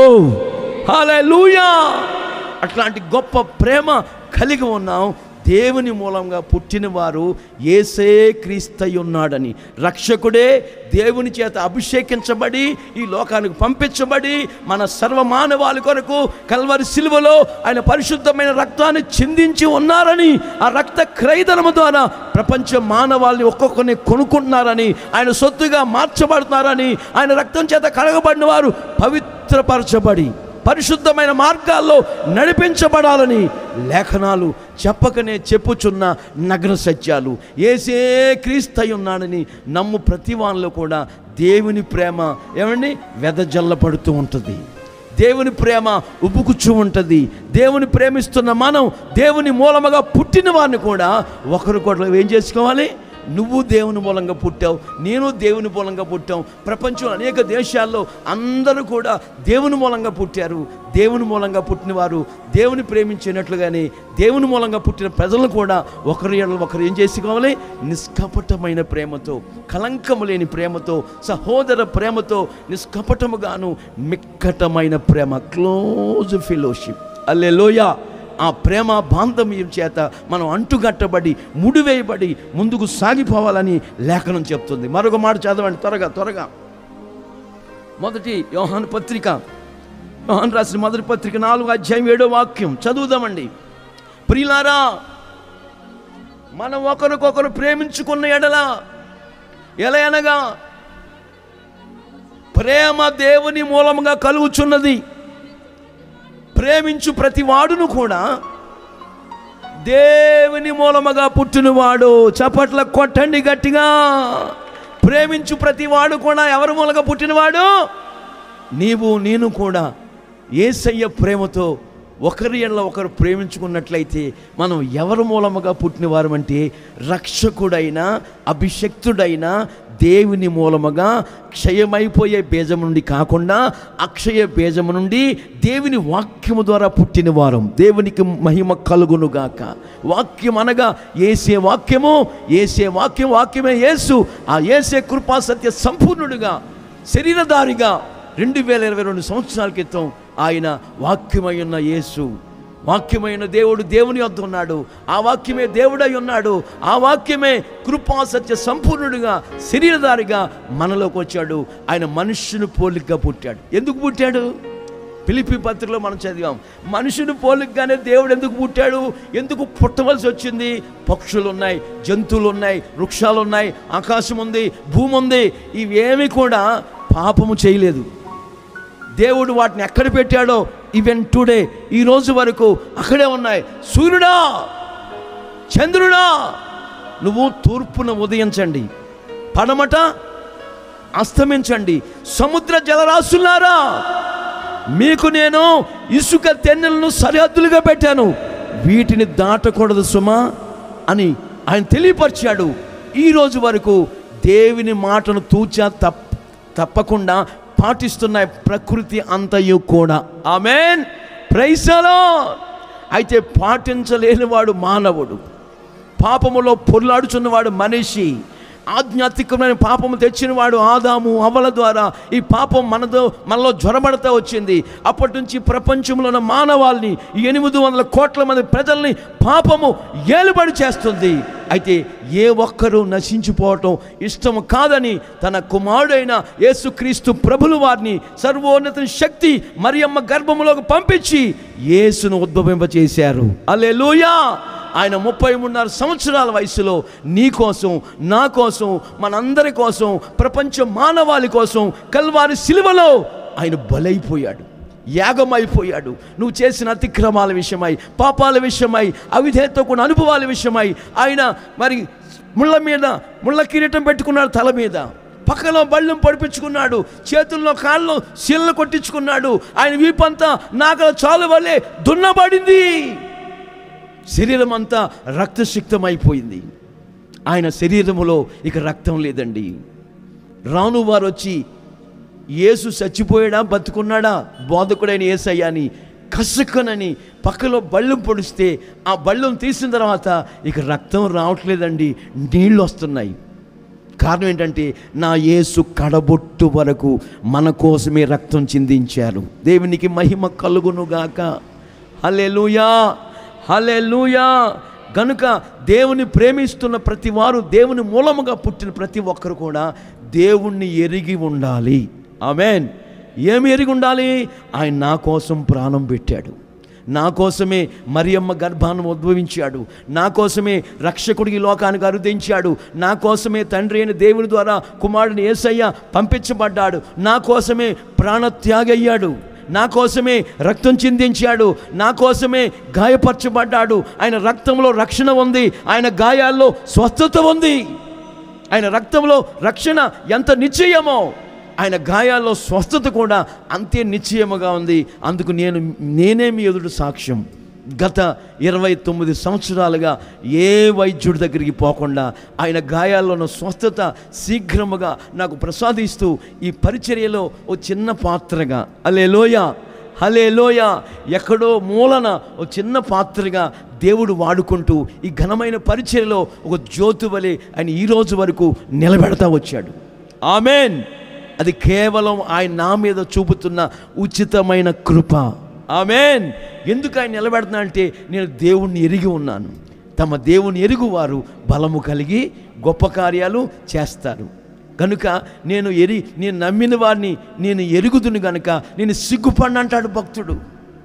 హల్లెలూయా అట్లాంటి గొప్ప ప్రేమ కలిగి ఉన్నాం దేవుని మూలంగా పుట్టిన వారు ఏసే క్రీస్తై ఉన్నాడని రక్షకుడే దేవుని చేత అభిషేకించబడి ఈ లోకానికి పంపించబడి మన సర్వమానవాళి కొరకు కల్వరి సిలువలో ఆయన పరిశుద్ధమైన రక్తాన్ని చిందించి ఉన్నారని ఆ రక్త క్రైదనము ద్వారా ప్రపంచ మానవాళిని ఒక్కొక్కరిని కొనుక్కుంటున్నారని ఆయన సొత్తుగా మార్చబడుతున్నారని ఆయన రక్తం చేత కడగబడిన వారు పవిత్రపరచబడి పరిశుద్ధమైన మార్గాల్లో నడిపించబడాలని లేఖనాలు చెప్పకనే చెప్పుచున్న నగ్న సత్యాలు ఏసే క్రీస్తై ఉన్నాడని నమ్ము ప్రతి వాళ్ళలో కూడా దేవుని ప్రేమ ఏమండి వెదజల్లపడుతూ ఉంటుంది దేవుని ప్రేమ ఉబ్బుకుచ్చు ఉంటుంది దేవుని ప్రేమిస్తున్న మనం దేవుని మూలముగా పుట్టిన వారిని కూడా ఒకరికొకరు ఏం చేసుకోవాలి నువ్వు దేవుని మూలంగా పుట్టావు నేను దేవుని మూలంగా పుట్టాం ప్రపంచంలో అనేక దేశాల్లో అందరూ కూడా దేవుని మూలంగా పుట్టారు దేవుని మూలంగా పుట్టిన వారు దేవుని ప్రేమించినట్లుగానే దేవుని మూలంగా పుట్టిన ప్రజలను కూడా ఒకరి ఎడల ఒకరు ఏం చేసుకోవాలి నిష్కపటమైన ప్రేమతో కలంకము లేని ప్రేమతో సహోదర ప్రేమతో నిష్కపటముగాను మిక్కటమైన ప్రేమ క్లోజ్ ఫెలోషిప్ అల్లెలోయ ఆ ప్రేమ బాంధవ్యం చేత మనం అంటుగట్టబడి ముడివేయబడి ముందుకు సాగిపోవాలని లేఖనం చెప్తుంది మరొక మాట చదవండి త్వరగా త్వరగా మొదటి యోహాను పత్రిక యోహాన్ రాసిన మొదటి పత్రిక నాలుగు అధ్యాయం ఏడో వాక్యం చదువుదామండి ప్రియులారా మనం ఒకరికొకరు ప్రేమించుకున్న ఎడల ఎలా అనగా ప్రేమ దేవుని మూలముగా కలుగుచున్నది ప్రేమించు ప్రతి వాడును కూడా దేవుని మూలముగా పుట్టినవాడు చప్పట్ల కొట్టండి గట్టిగా ప్రేమించు ప్రతి వాడు కూడా ఎవరి మూలంగా పుట్టినవాడు నీవు నేను కూడా ఏసయ్య ప్రేమతో ఒకరి ఎడల ఒకరు ప్రేమించుకున్నట్లయితే మనం ఎవరి మూలముగా పుట్టినవారు అంటే రక్షకుడైన అభిషక్తుడైన దేవుని మూలముగా క్షయమైపోయే బీజము నుండి కాకుండా అక్షయ బీజము నుండి దేవుని వాక్యము ద్వారా పుట్టిన వారం దేవునికి మహిమ కలుగునుగాక వాక్యం అనగా ఏసే వాక్యము ఏసే వాక్యం వాక్యమే యేసు ఆ ఏసే కృపా సత్య సంపూర్ణుడిగా శరీరధారిగా రెండు వేల ఇరవై రెండు సంవత్సరాల క్రితం ఆయన వాక్యమై ఉన్న యేసు వాక్యమైన దేవుడు దేవుని వద్ద ఉన్నాడు ఆ వాక్యమే దేవుడై ఉన్నాడు ఆ వాక్యమే కృపా సత్య సంపూర్ణుడిగా శరీరధారిగా మనలోకి వచ్చాడు ఆయన మనుష్యుని పోలికగా పుట్టాడు ఎందుకు పుట్టాడు పిలిపి పత్రికలో మనం చదివాం మనుషుని పోలికగానే దేవుడు ఎందుకు పుట్టాడు ఎందుకు పుట్టవలసి వచ్చింది పక్షులు ఉన్నాయి జంతువులు ఉన్నాయి వృక్షాలు ఉన్నాయి ఆకాశం ఉంది భూమి ఉంది ఇవేమి కూడా పాపము చేయలేదు దేవుడు వాటిని ఎక్కడ పెట్టాడో ఈవెన్ టుడే ఈ రోజు వరకు అక్కడే ఉన్నాయి సూర్యుడా చంద్రుడా నువ్వు తూర్పున ఉదయించండి పడమట అస్తమించండి సముద్ర జలరాశులారా మీకు నేను ఇసుక తెన్నెలను సరిహద్దులుగా పెట్టాను వీటిని దాటకూడదు సుమా అని ఆయన తెలియపరిచాడు ఈ రోజు వరకు దేవుని మాటను తూచా తప్ప తప్పకుండా పాటిస్తున్నాయి ప్రకృతి అంతయు కూడా ఆమెన్ ప్రైసలో అయితే పాటించలేనివాడు మానవుడు పాపములో పొర్లాడుచున్నవాడు మనిషి ఆధ్యాత్మికమైన పాపము తెచ్చినవాడు ఆదాము అవల ద్వారా ఈ పాపం మనతో మనలో జ్వరబడతా వచ్చింది అప్పటి నుంచి ప్రపంచంలో ఉన్న మానవాల్ని ఈ ఎనిమిది వందల కోట్ల మంది ప్రజల్ని పాపము ఏలుబడి చేస్తుంది అయితే ఏ ఒక్కరూ నశించిపోవటం ఇష్టం కాదని తన కుమారుడైన యేసుక్రీస్తు ప్రభులు వారిని సర్వోన్నత శక్తి మరియమ్మ గర్భములోకి పంపించి యేసును ఉద్భవింపచేశారు అలెలుయా ఆయన ముప్పై మూడున్నర సంవత్సరాల వయసులో నీ కోసం నా కోసం మనందరి కోసం ప్రపంచ మానవాళి కోసం కల్వారి సిలువలో ఆయన బలైపోయాడు యాగమైపోయాడు నువ్వు చేసిన అతిక్రమాల విషయమై పాపాల విషయమై అవిధేయతో కూడిన అనుభవాల విషయమై ఆయన మరి ముళ్ళ మీద ముళ్ళ కిరీటం పెట్టుకున్నాడు తల మీద పక్కలో బళ్ళం పడిపించుకున్నాడు చేతుల్లో కాళ్ళు శీలను కొట్టించుకున్నాడు ఆయన వీపంతా నాగల చాలు వల్లే దున్నబడింది శరీరం అంతా రక్తసిక్తమైపోయింది ఆయన శరీరములో ఇక రక్తం లేదండి రాను వారు వచ్చి యేసు చచ్చిపోయాడా బతుకున్నాడా బోధకుడైన యేసయ్యా అని కసుక్కనని పక్కలో బళ్ళం పొడిస్తే ఆ బళ్ళం తీసిన తర్వాత ఇక రక్తం రావట్లేదండి నీళ్ళు వస్తున్నాయి కారణం ఏంటంటే నా యేసు కడబొట్టు వరకు మన కోసమే రక్తం చిందించారు దేవునికి మహిమ కలుగునుగాక హల్లెలూయా హల్లెలూయా గనుక దేవుని ప్రేమిస్తున్న ప్రతి వారు దేవుని మూలముగా పుట్టిన ప్రతి ఒక్కరు కూడా దేవుణ్ణి ఎరిగి ఉండాలి ఆమెన్ ఏమి ఎరిగి ఉండాలి ఆయన నా కోసం ప్రాణం పెట్టాడు నా కోసమే మరియమ్మ గర్భాన్ని ఉద్భవించాడు నా కోసమే రక్షకుడికి లోకానికి అరుదించాడు నా కోసమే తండ్రి అయిన దేవుని ద్వారా కుమారుడిని ఏసయ్య పంపించబడ్డాడు నా కోసమే ప్రాణత్యాగయ్యాడు నా కోసమే రక్తం చిందించాడు నా కోసమే గాయపరచబడ్డాడు ఆయన రక్తంలో రక్షణ ఉంది ఆయన గాయాల్లో స్వస్థత ఉంది ఆయన రక్తంలో రక్షణ ఎంత నిశ్చయమో ఆయన గాయాల్లో స్వస్థత కూడా అంతే నిశ్చయముగా ఉంది అందుకు నేను నేనే మీ ఎదుటి సాక్ష్యం గత ఇరవై తొమ్మిది సంవత్సరాలుగా ఏ వైద్యుడి దగ్గరికి పోకుండా ఆయన గాయాల్లో ఉన్న స్వస్థత శీఘ్రముగా నాకు ప్రసాదిస్తూ ఈ పరిచర్యలో ఓ చిన్న పాత్రగా అలే లోయ హలే లోయ ఎక్కడో మూలన ఓ చిన్న పాత్రగా దేవుడు వాడుకుంటూ ఈ ఘనమైన పరిచర్యలో ఒక జ్యోతి వలె ఆయన ఈ రోజు వరకు నిలబెడతా వచ్చాడు ఆమెన్ అది కేవలం ఆయన నా మీద చూపుతున్న ఉచితమైన కృప ఆమెన్ ఎందుకు ఆయన నిలబెడుతున్నా అంటే నేను దేవుణ్ణి ఎరిగి ఉన్నాను తమ దేవుని ఎరుగువారు బలము కలిగి గొప్ప కార్యాలు చేస్తారు కనుక నేను ఎరి నేను నమ్మిన వారిని నేను ఎరుగుదును గనుక నేను సిగ్గుపడిన అంటాడు భక్తుడు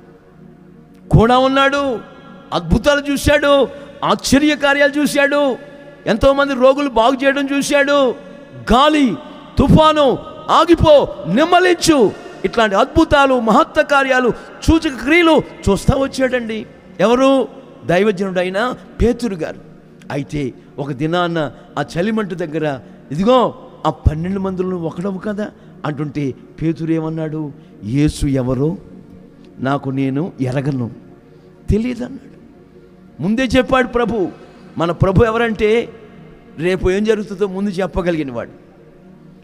కూడా ఉన్నాడు అద్భుతాలు చూశాడు ఆశ్చర్య కార్యాలు చూశాడు ఎంతోమంది రోగులు బాగు చేయడం చూశాడు గాలి తుఫాను ఆగిపో నిమ్మలించు ఇట్లాంటి అద్భుతాలు మహత్త కార్యాలు సూచక క్రియలు చూస్తా వచ్చాడండి ఎవరు దైవజనుడైన పేతురు గారు అయితే ఒక దినాన్న ఆ చలిమంట దగ్గర ఇదిగో ఆ పన్నెండు మందులను ఒకడవు కదా అంటుంటే పేతురు ఏమన్నాడు యేసు ఎవరో నాకు నేను ఎరగను తెలియదన్నాడు ముందే చెప్పాడు ప్రభు మన ప్రభు ఎవరంటే రేపు ఏం జరుగుతుందో ముందు చెప్పగలిగిన వాడు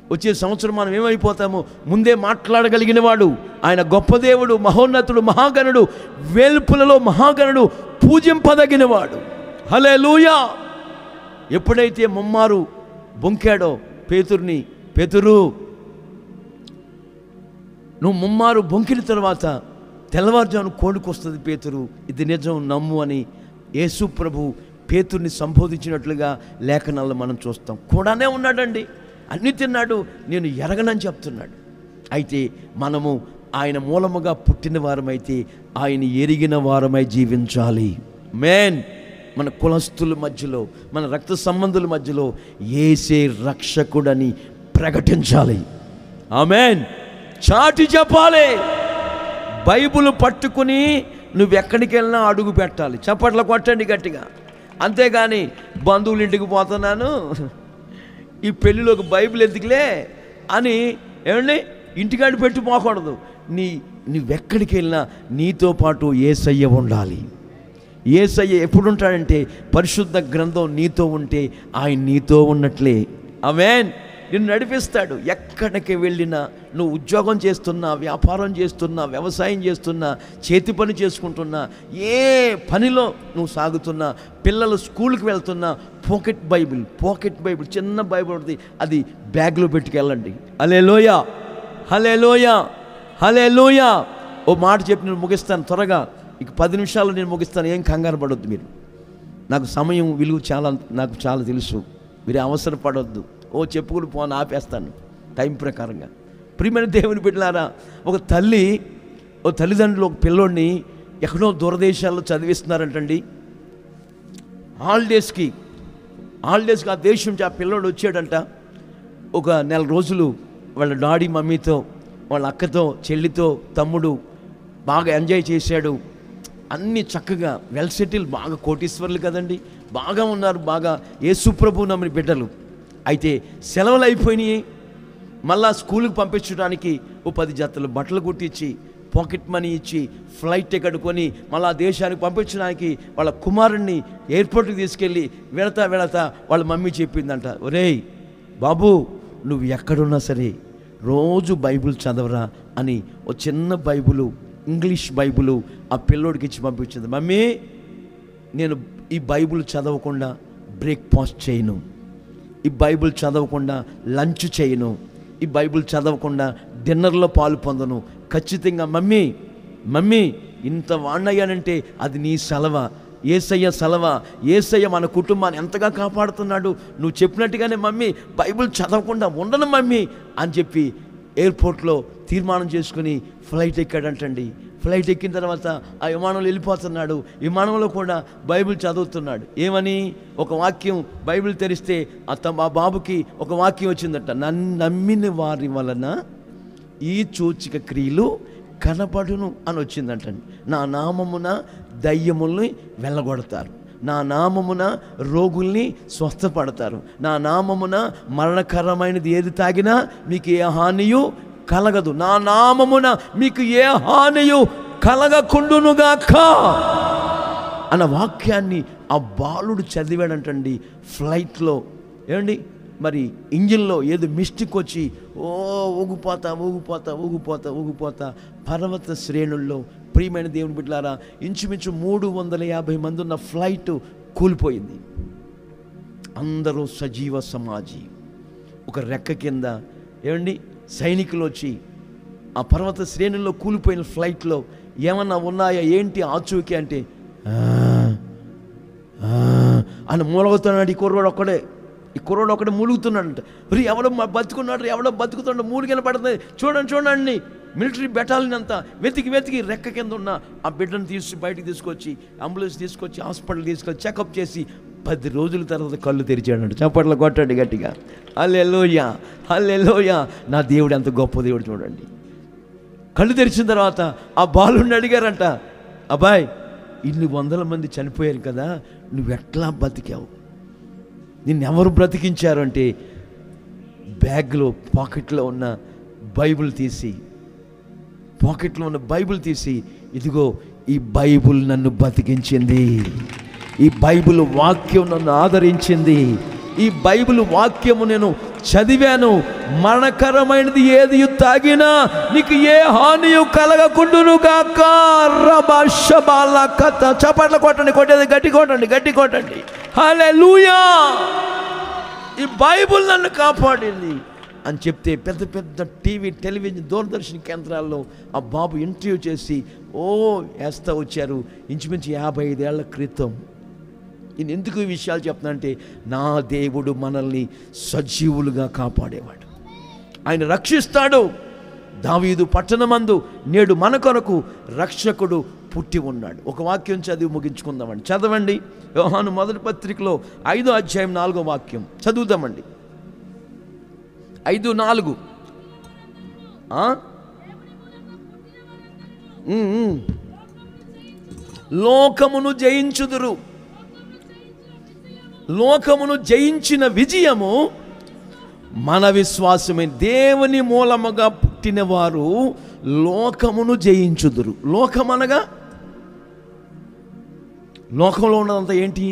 వచ్చే సంవత్సరం మనం ఏమైపోతాము ముందే మాట్లాడగలిగిన వాడు ఆయన గొప్ప దేవుడు మహోన్నతుడు మహాగణుడు వేల్పులలో మహాగణుడు పూజింపదగినవాడు హలే ఎప్పుడైతే ముమ్మారు బొంకాడో పేతుర్ని పేతురు నువ్వు ముమ్మారు బొంకిన తర్వాత తెల్లవారుజాము కోడుకొస్తుంది పేతురు ఇది నిజం నమ్ము అని యేసు ప్రభు పేతుర్ని సంబోధించినట్లుగా లేఖనాల్లో మనం చూస్తాం కూడానే ఉన్నాడండి అన్ని తిన్నాడు నేను ఎరగనని చెప్తున్నాడు అయితే మనము ఆయన మూలముగా పుట్టిన వారమైతే ఆయన ఎరిగిన వారమై జీవించాలి మేన్ మన కులస్తుల మధ్యలో మన రక్త సంబంధుల మధ్యలో ఏసే రక్షకుడని ప్రకటించాలి ఆమెన్ చాటి చెప్పాలి బైబుల్ పట్టుకుని నువ్వు ఎక్కడికి వెళ్ళినా అడుగు పెట్టాలి చప్పట్ల కొట్టండి గట్టిగా అంతేగాని బంధువుల ఇంటికి పోతున్నాను ఈ పెళ్ళిలోకి బైబిల్ ఎందుకులే అని ఏమండి ఇంటికాడ పెట్టి పోకూడదు నీ నువ్వెక్కడికి వెళ్ళినా నీతో పాటు ఏసయ్య ఉండాలి ఏసయ్య ఎప్పుడు ఉంటాడంటే పరిశుద్ధ గ్రంథం నీతో ఉంటే ఆయన నీతో ఉన్నట్లే ఆమెన్ నిన్ను నడిపిస్తాడు ఎక్కడికి వెళ్ళినా నువ్వు ఉద్యోగం చేస్తున్నా వ్యాపారం చేస్తున్నా వ్యవసాయం చేస్తున్నా చేతి పని చేసుకుంటున్నా ఏ పనిలో నువ్వు సాగుతున్నా పిల్లలు స్కూల్కి వెళ్తున్నా పాకెట్ బైబిల్ పాకెట్ బైబిల్ చిన్న బైబిల్ ఉంటుంది అది బ్యాగ్లో పెట్టుకెళ్ళండి అలే లోయ హలే లోయ హలే లోయ ఓ మాట చెప్పి నేను ముగిస్తాను త్వరగా ఇక పది నిమిషాలు నేను ముగిస్తాను ఏం కంగారు పడొద్దు మీరు నాకు సమయం విలువ చాలా నాకు చాలా తెలుసు మీరు అవసరం పడొద్దు ఓ చెప్పుకుని పోను ఆపేస్తాను టైం ప్రకారంగా ప్రియమైన దేవుని బిడ్డలారా ఒక తల్లి ఓ తల్లిదండ్రులు ఒక పిల్లోడిని ఎక్కడో దూరదేశాల్లో చదివిస్తున్నారంటండి హాలిడేస్కి హాలిడేస్కి ఆ దేశం నుంచి ఆ పిల్లోడు వచ్చాడంట ఒక నెల రోజులు వాళ్ళ డాడీ మమ్మీతో వాళ్ళ అక్కతో చెల్లితో తమ్ముడు బాగా ఎంజాయ్ చేశాడు అన్ని చక్కగా వెల్ సెటిల్ బాగా కోటీశ్వర్లు కదండి బాగా ఉన్నారు బాగా యేసుప్రభు నమ్మని బిడ్డలు అయితే సెలవులు అయిపోయినాయి మళ్ళా స్కూల్కి పంపించడానికి ఓ పది జతలు బట్టలు కుట్టించి పాకెట్ మనీ ఇచ్చి ఫ్లైట్ టికెట్ కొని మళ్ళా దేశానికి పంపించడానికి వాళ్ళ కుమారుణ్ణి ఎయిర్పోర్ట్కి తీసుకెళ్ళి వెళతా వెళతా వాళ్ళ మమ్మీ చెప్పిందంట ఒరేయ్ బాబు నువ్వు ఎక్కడున్నా సరే రోజు బైబిల్ చదవరా అని ఓ చిన్న బైబులు ఇంగ్లీష్ బైబులు ఆ పిల్లోడికి ఇచ్చి పంపించింది మమ్మీ నేను ఈ బైబిల్ చదవకుండా బ్రేక్ఫాస్ట్ చేయను ఈ బైబిల్ చదవకుండా లంచ్ చేయను ఈ బైబిల్ చదవకుండా డిన్నర్లో పాలు పొందను ఖచ్చితంగా మమ్మీ మమ్మీ ఇంత వాణ్ణయ్యానంటే అది నీ సెలవ ఏసయ్య సెలవ ఏసయ్య మన కుటుంబాన్ని ఎంతగా కాపాడుతున్నాడు నువ్వు చెప్పినట్టుగానే మమ్మీ బైబిల్ చదవకుండా ఉండను మమ్మీ అని చెప్పి ఎయిర్పోర్ట్లో తీర్మానం చేసుకుని ఫ్లైట్ ఎక్కాడంటండి ఫ్లైట్ ఎక్కిన తర్వాత ఆ విమానంలో వెళ్ళిపోతున్నాడు విమానంలో కూడా బైబిల్ చదువుతున్నాడు ఏమని ఒక వాక్యం బైబిల్ తెరిస్తే ఆ తమ ఆ బాబుకి ఒక వాక్యం వచ్చిందట నన్ను నమ్మిన వారి వలన ఈ సూచిక క్రియలు కనబడును అని వచ్చిందంటండి నా నామమున దయ్యముల్ని వెళ్ళగొడతారు నా నామమున రోగుల్ని స్వస్థపడతారు నా నామమున మరణకరమైనది ఏది తాగినా మీకు ఏ హానియు కలగదు నా నామమున మీకు ఏ హానియు కలగకుండునుగాక అన్న వాక్యాన్ని ఆ బాలుడు చదివాడంటండి ఫ్లైట్లో ఏమండి మరి ఇంజిన్లో ఏదో మిస్టేక్ వచ్చి ఓ ఊగిపోతా ఊగిపోతా ఊగిపోతా ఊగిపోతా పర్వత శ్రేణుల్లో ప్రియమైన దేవుని బిడ్డలారా ఇంచుమించు మూడు వందల యాభై మంది ఉన్న ఫ్లైట్ కూలిపోయింది అందరూ సజీవ సమాజి ఒక రెక్క కింద ఏమండి సైనికులు వచ్చి ఆ పర్వత శ్రేణుల్లో కూలిపోయిన ఫ్లైట్లో ఏమన్నా ఉన్నాయా ఏంటి ఆచూకీ అంటే "ఆ, ఆ" అని మూలుగుతున్నాడు ఈ కుర్రోడు ఒక్కడే ఈ కుర్రోడు ఒక్కడే మూలుగుతున్నాడంట రీ ఎవడో మా బతుకున్నాడు ఎవడో బతుకుతున్నాడు మూలిగిన పడుతుంది చూడండి చూడండి మిలిటరీ బెటాలియన్ అంతా వెతికి వెతికి రెక్క కింద ఉన్న ఆ బిడ్డను తీసి బయటికి తీసుకొచ్చి అంబులెన్స్ తీసుకొచ్చి హాస్పిటల్ తీసుకొచ్చి చెకప్ చేసి పది రోజుల తర్వాత కళ్ళు తెరిచాడంట చప్పట్లు కొట్టండి గట్టిగా హల్లే లోయ హల్లే లోయ నా దేవుడు ఎంత గొప్ప దేవుడు చూడండి కళ్ళు తెరిచిన తర్వాత ఆ బాలుని అడిగారంట అబ్బాయ్ ఇన్ని వందల మంది చనిపోయారు కదా నువ్వు ఎట్లా బతికావు నిన్నెవరు బ్రతికించారు అంటే బ్యాగ్లో పాకెట్లో ఉన్న బైబిల్ తీసి పాకెట్లో ఉన్న బైబిల్ తీసి ఇదిగో ఈ బైబిల్ నన్ను బతికించింది ఈ బైబిల్ వాక్యం నన్ను ఆదరించింది ఈ బైబిల్ వాక్యము నేను చదివాను మరణకరమైనది ఏది తాగినా నీకు ఏ హానియు కలగకుండును గాక రబాషబాల కథ చప్పట్ల కొట్టండి కొట్టేది గట్టి కొట్టండి గట్టి కొట్టండి హలే ఈ బైబుల్ నన్ను కాపాడింది అని చెప్తే పెద్ద పెద్ద టీవీ టెలివిజన్ దూరదర్శన్ కేంద్రాల్లో ఆ బాబు ఇంటర్వ్యూ చేసి ఓ వేస్తా వచ్చారు ఇంచుమించు యాభై ఐదేళ్ల క్రితం నేను ఎందుకు ఈ విషయాలు చెప్తున్నానంటే నా దేవుడు మనల్ని సజీవులుగా కాపాడేవాడు ఆయన రక్షిస్తాడు దావీదు పట్టణమందు నేడు మన కొరకు రక్షకుడు పుట్టి ఉన్నాడు ఒక వాక్యం చదివి ముగించుకుందామండి చదవండి యోహాను మొదటి పత్రికలో ఐదో అధ్యాయం నాలుగో వాక్యం చదువుదామండి ఐదు నాలుగు ఆ? ఉమ్, ఉమ్. లోకమును జయించుదురు లోకమును జయించిన విజయము మన విశ్వాసమే దేవుని మూలముగా పుట్టినవారు లోకమును జయించుదురు లోకమనగా లోకంలో ఉన్నదంతా ఏంటి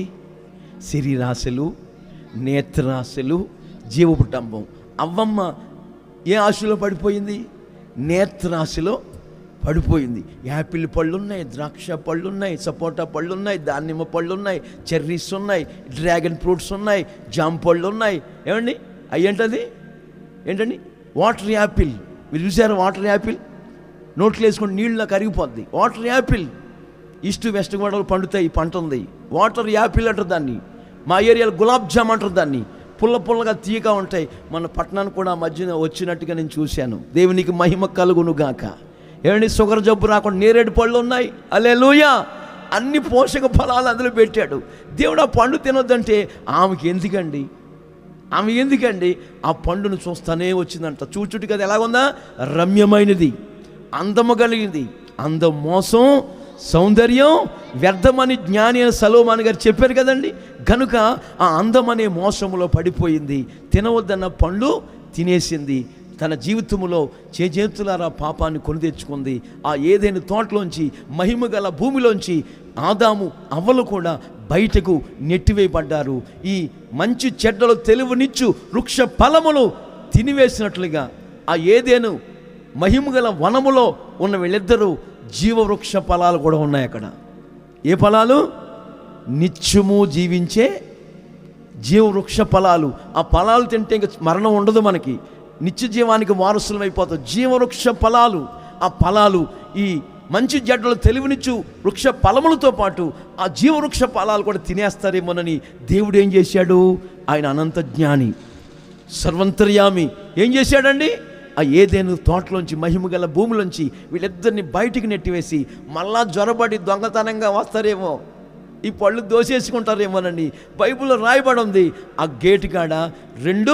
శరీరాశలు నేత్రాశలు జీవపుటంబం అవ్వమ్మ ఏ ఆశలో పడిపోయింది నేత్రాశలో పడిపోయింది యాపిల్ పళ్ళు ఉన్నాయి ద్రాక్ష పళ్ళు ఉన్నాయి సపోటా పళ్ళు ఉన్నాయి దానిమ్మ పళ్ళు ఉన్నాయి చెర్రీస్ ఉన్నాయి డ్రాగన్ ఫ్రూట్స్ ఉన్నాయి జామ పళ్ళు ఉన్నాయి ఏమండి అవి ఏంటది ఏంటండి వాటర్ యాపిల్ మీరు చూసారా వాటర్ యాపిల్ నోట్లు వేసుకొని నీళ్ళ కరిగిపోద్ది వాటర్ యాపిల్ ఈస్ట్ వెస్ట్ గోడలు పండుతాయి ఈ పంట ఉంది వాటర్ యాపిల్ అంటారు దాన్ని మా ఏరియాలో గులాబ్ జామ్ అంటారు దాన్ని పుల్ల పుల్లగా తీయగా ఉంటాయి మన పట్టణానికి కూడా ఆ మధ్యన వచ్చినట్టుగా నేను చూశాను దేవునికి మహిమ కలుగును గాక ఏమండి షుగర్ జబ్బు రాకుండా నేరేడు పళ్ళు ఉన్నాయి అలే అన్ని పోషక ఫలాలు అందులో పెట్టాడు దేవుడు ఆ పండు తినొద్దంటే ఆమెకి ఎందుకండి ఆమె ఎందుకండి ఆ పండును చూస్తానే వచ్చిందంట చూచుటి కదా ఎలాగుందా రమ్యమైనది అందము కలిగింది అందం మోసం సౌందర్యం వ్యర్థమని జ్ఞాని అయిన సలోమాన్ గారు చెప్పారు కదండి కనుక ఆ అందం అనే మోసములో పడిపోయింది తినవద్దన్న పండు తినేసింది తన జీవితంలో చేజేతులారా పాపాన్ని కొని తెచ్చుకుంది ఆ ఏదైనా తోటలోంచి మహిమ గల భూమిలోంచి ఆదాము అవ్వలు కూడా బయటకు నెట్టివేయబడ్డారు ఈ మంచి చెడ్డలు తెలుగునిచ్చు వృక్ష ఫలములు తినివేసినట్లుగా ఆ ఏదేను మహిమ గల వనములో ఉన్న వీళ్ళిద్దరూ జీవవృక్ష ఫలాలు కూడా ఉన్నాయి అక్కడ ఏ ఫలాలు నిత్యము జీవించే జీవవృక్ష ఫలాలు ఆ ఫలాలు తింటే ఇంక మరణం ఉండదు మనకి నిత్య జీవానికి వారసులం అయిపోతాం జీవవృక్ష ఫలాలు ఆ ఫలాలు ఈ మంచి జడ్డలు తెలివినిచ్చు వృక్ష ఫలములతో పాటు ఆ జీవవృక్ష ఫలాలు కూడా తినేస్తారేమోనని దేవుడు ఏం చేశాడు ఆయన అనంత జ్ఞాని సర్వంతర్యామి ఏం చేశాడండి ఆ ఏదేను తోటలోంచి మహిమ గల భూమిలోంచి వీళ్ళిద్దరిని బయటికి నెట్టివేసి మళ్ళా జ్వరబడి దొంగతనంగా వస్తారేమో ఈ పళ్ళు దోసేసుకుంటారేమోనండి బైబిల్లో రాయబడి ఉంది ఆ గేటు కాడ రెండు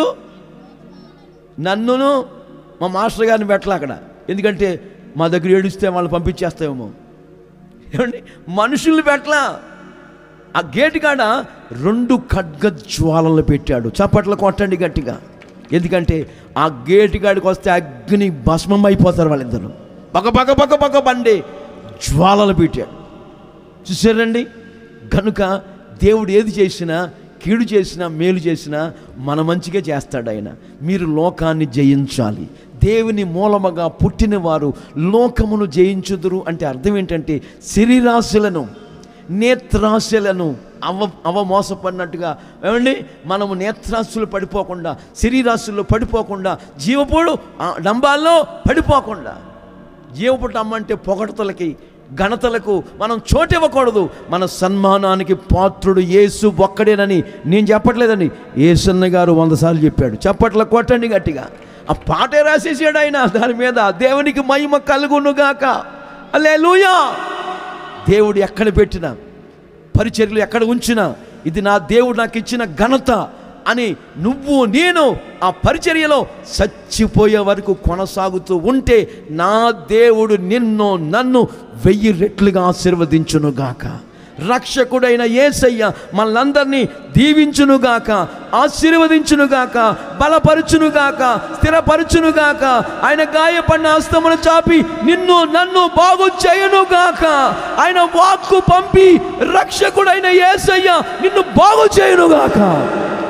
నన్నును మా మాస్టర్ గారిని పెట్టలే అక్కడ ఎందుకంటే మా దగ్గర ఏడుస్తే వాళ్ళు పంపించేస్తామేమో ఏమండి మనుషుల్ని పెట్టలా ఆ గేటు కాడ రెండు ఖడ్గ జ్వాలలు పెట్టాడు చప్పట్లు కొట్టండి గట్టిగా ఎందుకంటే ఆ గేటు కాడికి వస్తే అగ్ని భస్మం అయిపోతారు వాళ్ళిద్దరు పక్క పక్క పక్క పక్క బండి జ్వాలలు పెట్టాడు చూసారండి కనుక దేవుడు ఏది చేసినా కీడు చేసినా మేలు చేసినా మన మంచిగా చేస్తాడు ఆయన మీరు లోకాన్ని జయించాలి దేవుని మూలముగా పుట్టిన వారు లోకమును జయించుదురు అంటే అర్థం ఏంటంటే శరీరాశులను నేత్రాశలను అవ అవ మోసపడినట్టుగా ఏమండి మనము నేత్రాశులు పడిపోకుండా శరీరాశుల్లో పడిపోకుండా జీవపోడు ఆ డంబాల్లో పడిపోకుండా జీవపుట అమ్మంటే పొగడతలకి ఘనతలకు మనం చోటివ్వకూడదు మన సన్మానానికి పాత్రుడు యేసు ఒక్కడేనని నేను చెప్పట్లేదండి యేసన్న గారు వంద సార్లు చెప్పాడు చప్పట్ల కొట్టండి గట్టిగా ఆ పాటే రాసేసాడు ఆయన దాని మీద దేవునికి మహిమ కలుగునుగాక అల్లెలూయా దేవుడు ఎక్కడ పెట్టినా పరిచర్యలు ఎక్కడ ఉంచినా ఇది నా దేవుడు నాకు ఇచ్చిన ఘనత అని నువ్వు నేను ఆ పరిచర్యలో చచ్చిపోయే వరకు కొనసాగుతూ ఉంటే నా దేవుడు నిన్ను నన్ను వెయ్యి రెట్లుగా ఆశీర్వదించునుగాక రక్షకుడైన యేసయ్య మనలందరినీ దీవించునుగాక ఆశీర్వదించునుగాక బలపరుచునుగాక స్థిరపరచునుగాక ఆయన గాయపడిన హస్తమును చాపి నిన్ను నన్ను బాగు చేయునుగాక ఆయన వాక్కు పంపి రక్షకుడైన యేసయ్య నిన్ను బాగు చేయునుగాక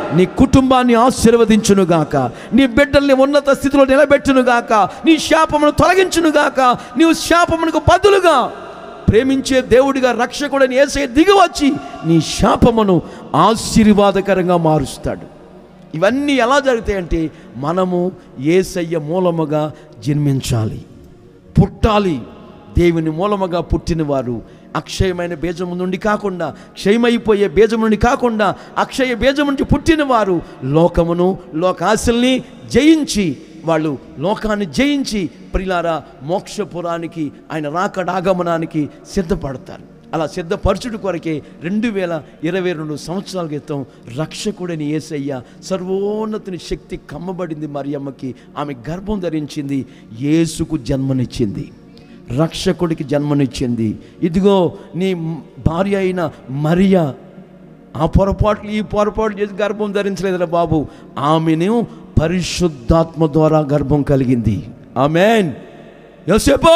నీ కుటుంబాన్ని ఆశీర్వదించునుగాక నీ బిడ్డల్ని ఉన్నత స్థితిలో నిలబెట్టునుగాక నీ శాపమును తొలగించునుగాక నీవు శాపమునకు బదులుగా ప్రేమించే దేవుడిగా రక్షకుడని ఏసే దిగివచ్చి నీ శాపమును ఆశీర్వాదకరంగా మారుస్తాడు ఇవన్నీ ఎలా జరుగుతాయంటే మనము ఏసయ్య మూలముగా జన్మించాలి పుట్టాలి దేవుని మూలముగా పుట్టినవారు అక్షయమైన బీజము నుండి కాకుండా క్షయమైపోయే బీజము నుండి కాకుండా అక్షయ బీజము నుండి పుట్టినవారు లోకమును లోకాశల్ని జయించి వాళ్ళు లోకాన్ని జయించి ప్రిలారా మోక్షపురానికి ఆయన రాకడాగమనానికి సిద్ధపడతారు అలా సిద్ధపరచుడు కొరకే రెండు వేల ఇరవై రెండు సంవత్సరాల క్రితం రక్షకుడని ఏసయ్య సర్వోన్నతుని శక్తి కమ్మబడింది మరియమ్మకి ఆమె గర్భం ధరించింది యేసుకు జన్మనిచ్చింది రక్షకుడికి జన్మనిచ్చింది ఇదిగో నీ భార్య అయిన మరియా ఆ పొరపాట్లు ఈ పొరపాట్లు చేసి గర్భం ధరించలేదురా బాబు ఆమెను పరిశుద్ధాత్మ ద్వారా గర్భం కలిగింది ఆమెన్ యోసేపో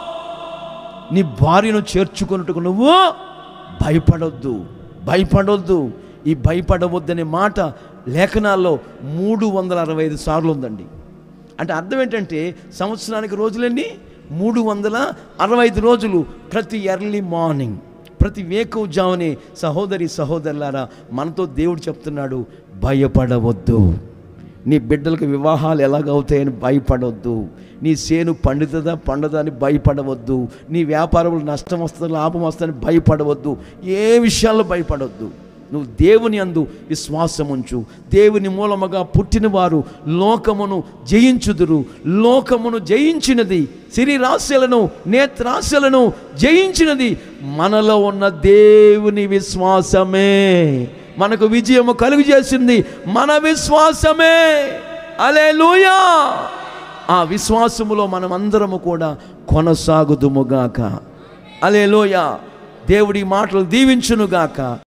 నీ భార్యను చేర్చుకున్నట్టుకు నువ్వు భయపడొద్దు భయపడొద్దు ఈ భయపడవద్దనే మాట లేఖనాల్లో మూడు వందల అరవై ఐదు సార్లు ఉందండి అంటే అర్థం ఏంటంటే సంవత్సరానికి రోజులన్నీ మూడు వందల అరవై ఐదు రోజులు ప్రతి ఎర్లీ మార్నింగ్ ప్రతి వేకువజామునే సహోదరి సహోదరులారా మనతో దేవుడు చెప్తున్నాడు భయపడవద్దు నీ బిడ్డలకు వివాహాలు ఎలాగవుతాయని భయపడవద్దు నీ సేను పండుతుందా పండుదా అని భయపడవద్దు నీ వ్యాపారంలో నష్టం వస్తుందా లాభం వస్తుందని భయపడవద్దు ఏ విషయాల్లో భయపడవద్దు నువ్వు దేవుని అందు విశ్వాసం ఉంచు దేవుని మూలముగా పుట్టినవారు లోకమును జయించుదురు లోకమును జయించినది శరీరాశలను నేత్రాశలను జయించినది మనలో ఉన్న దేవుని విశ్వాసమే మనకు విజయము కలుగు చేసింది మన విశ్వాసమే అలే ఆ విశ్వాసములో మనమందరము కూడా కొనసాగుదుముగాక అలే దేవుడి మాటలు దీవించునుగాక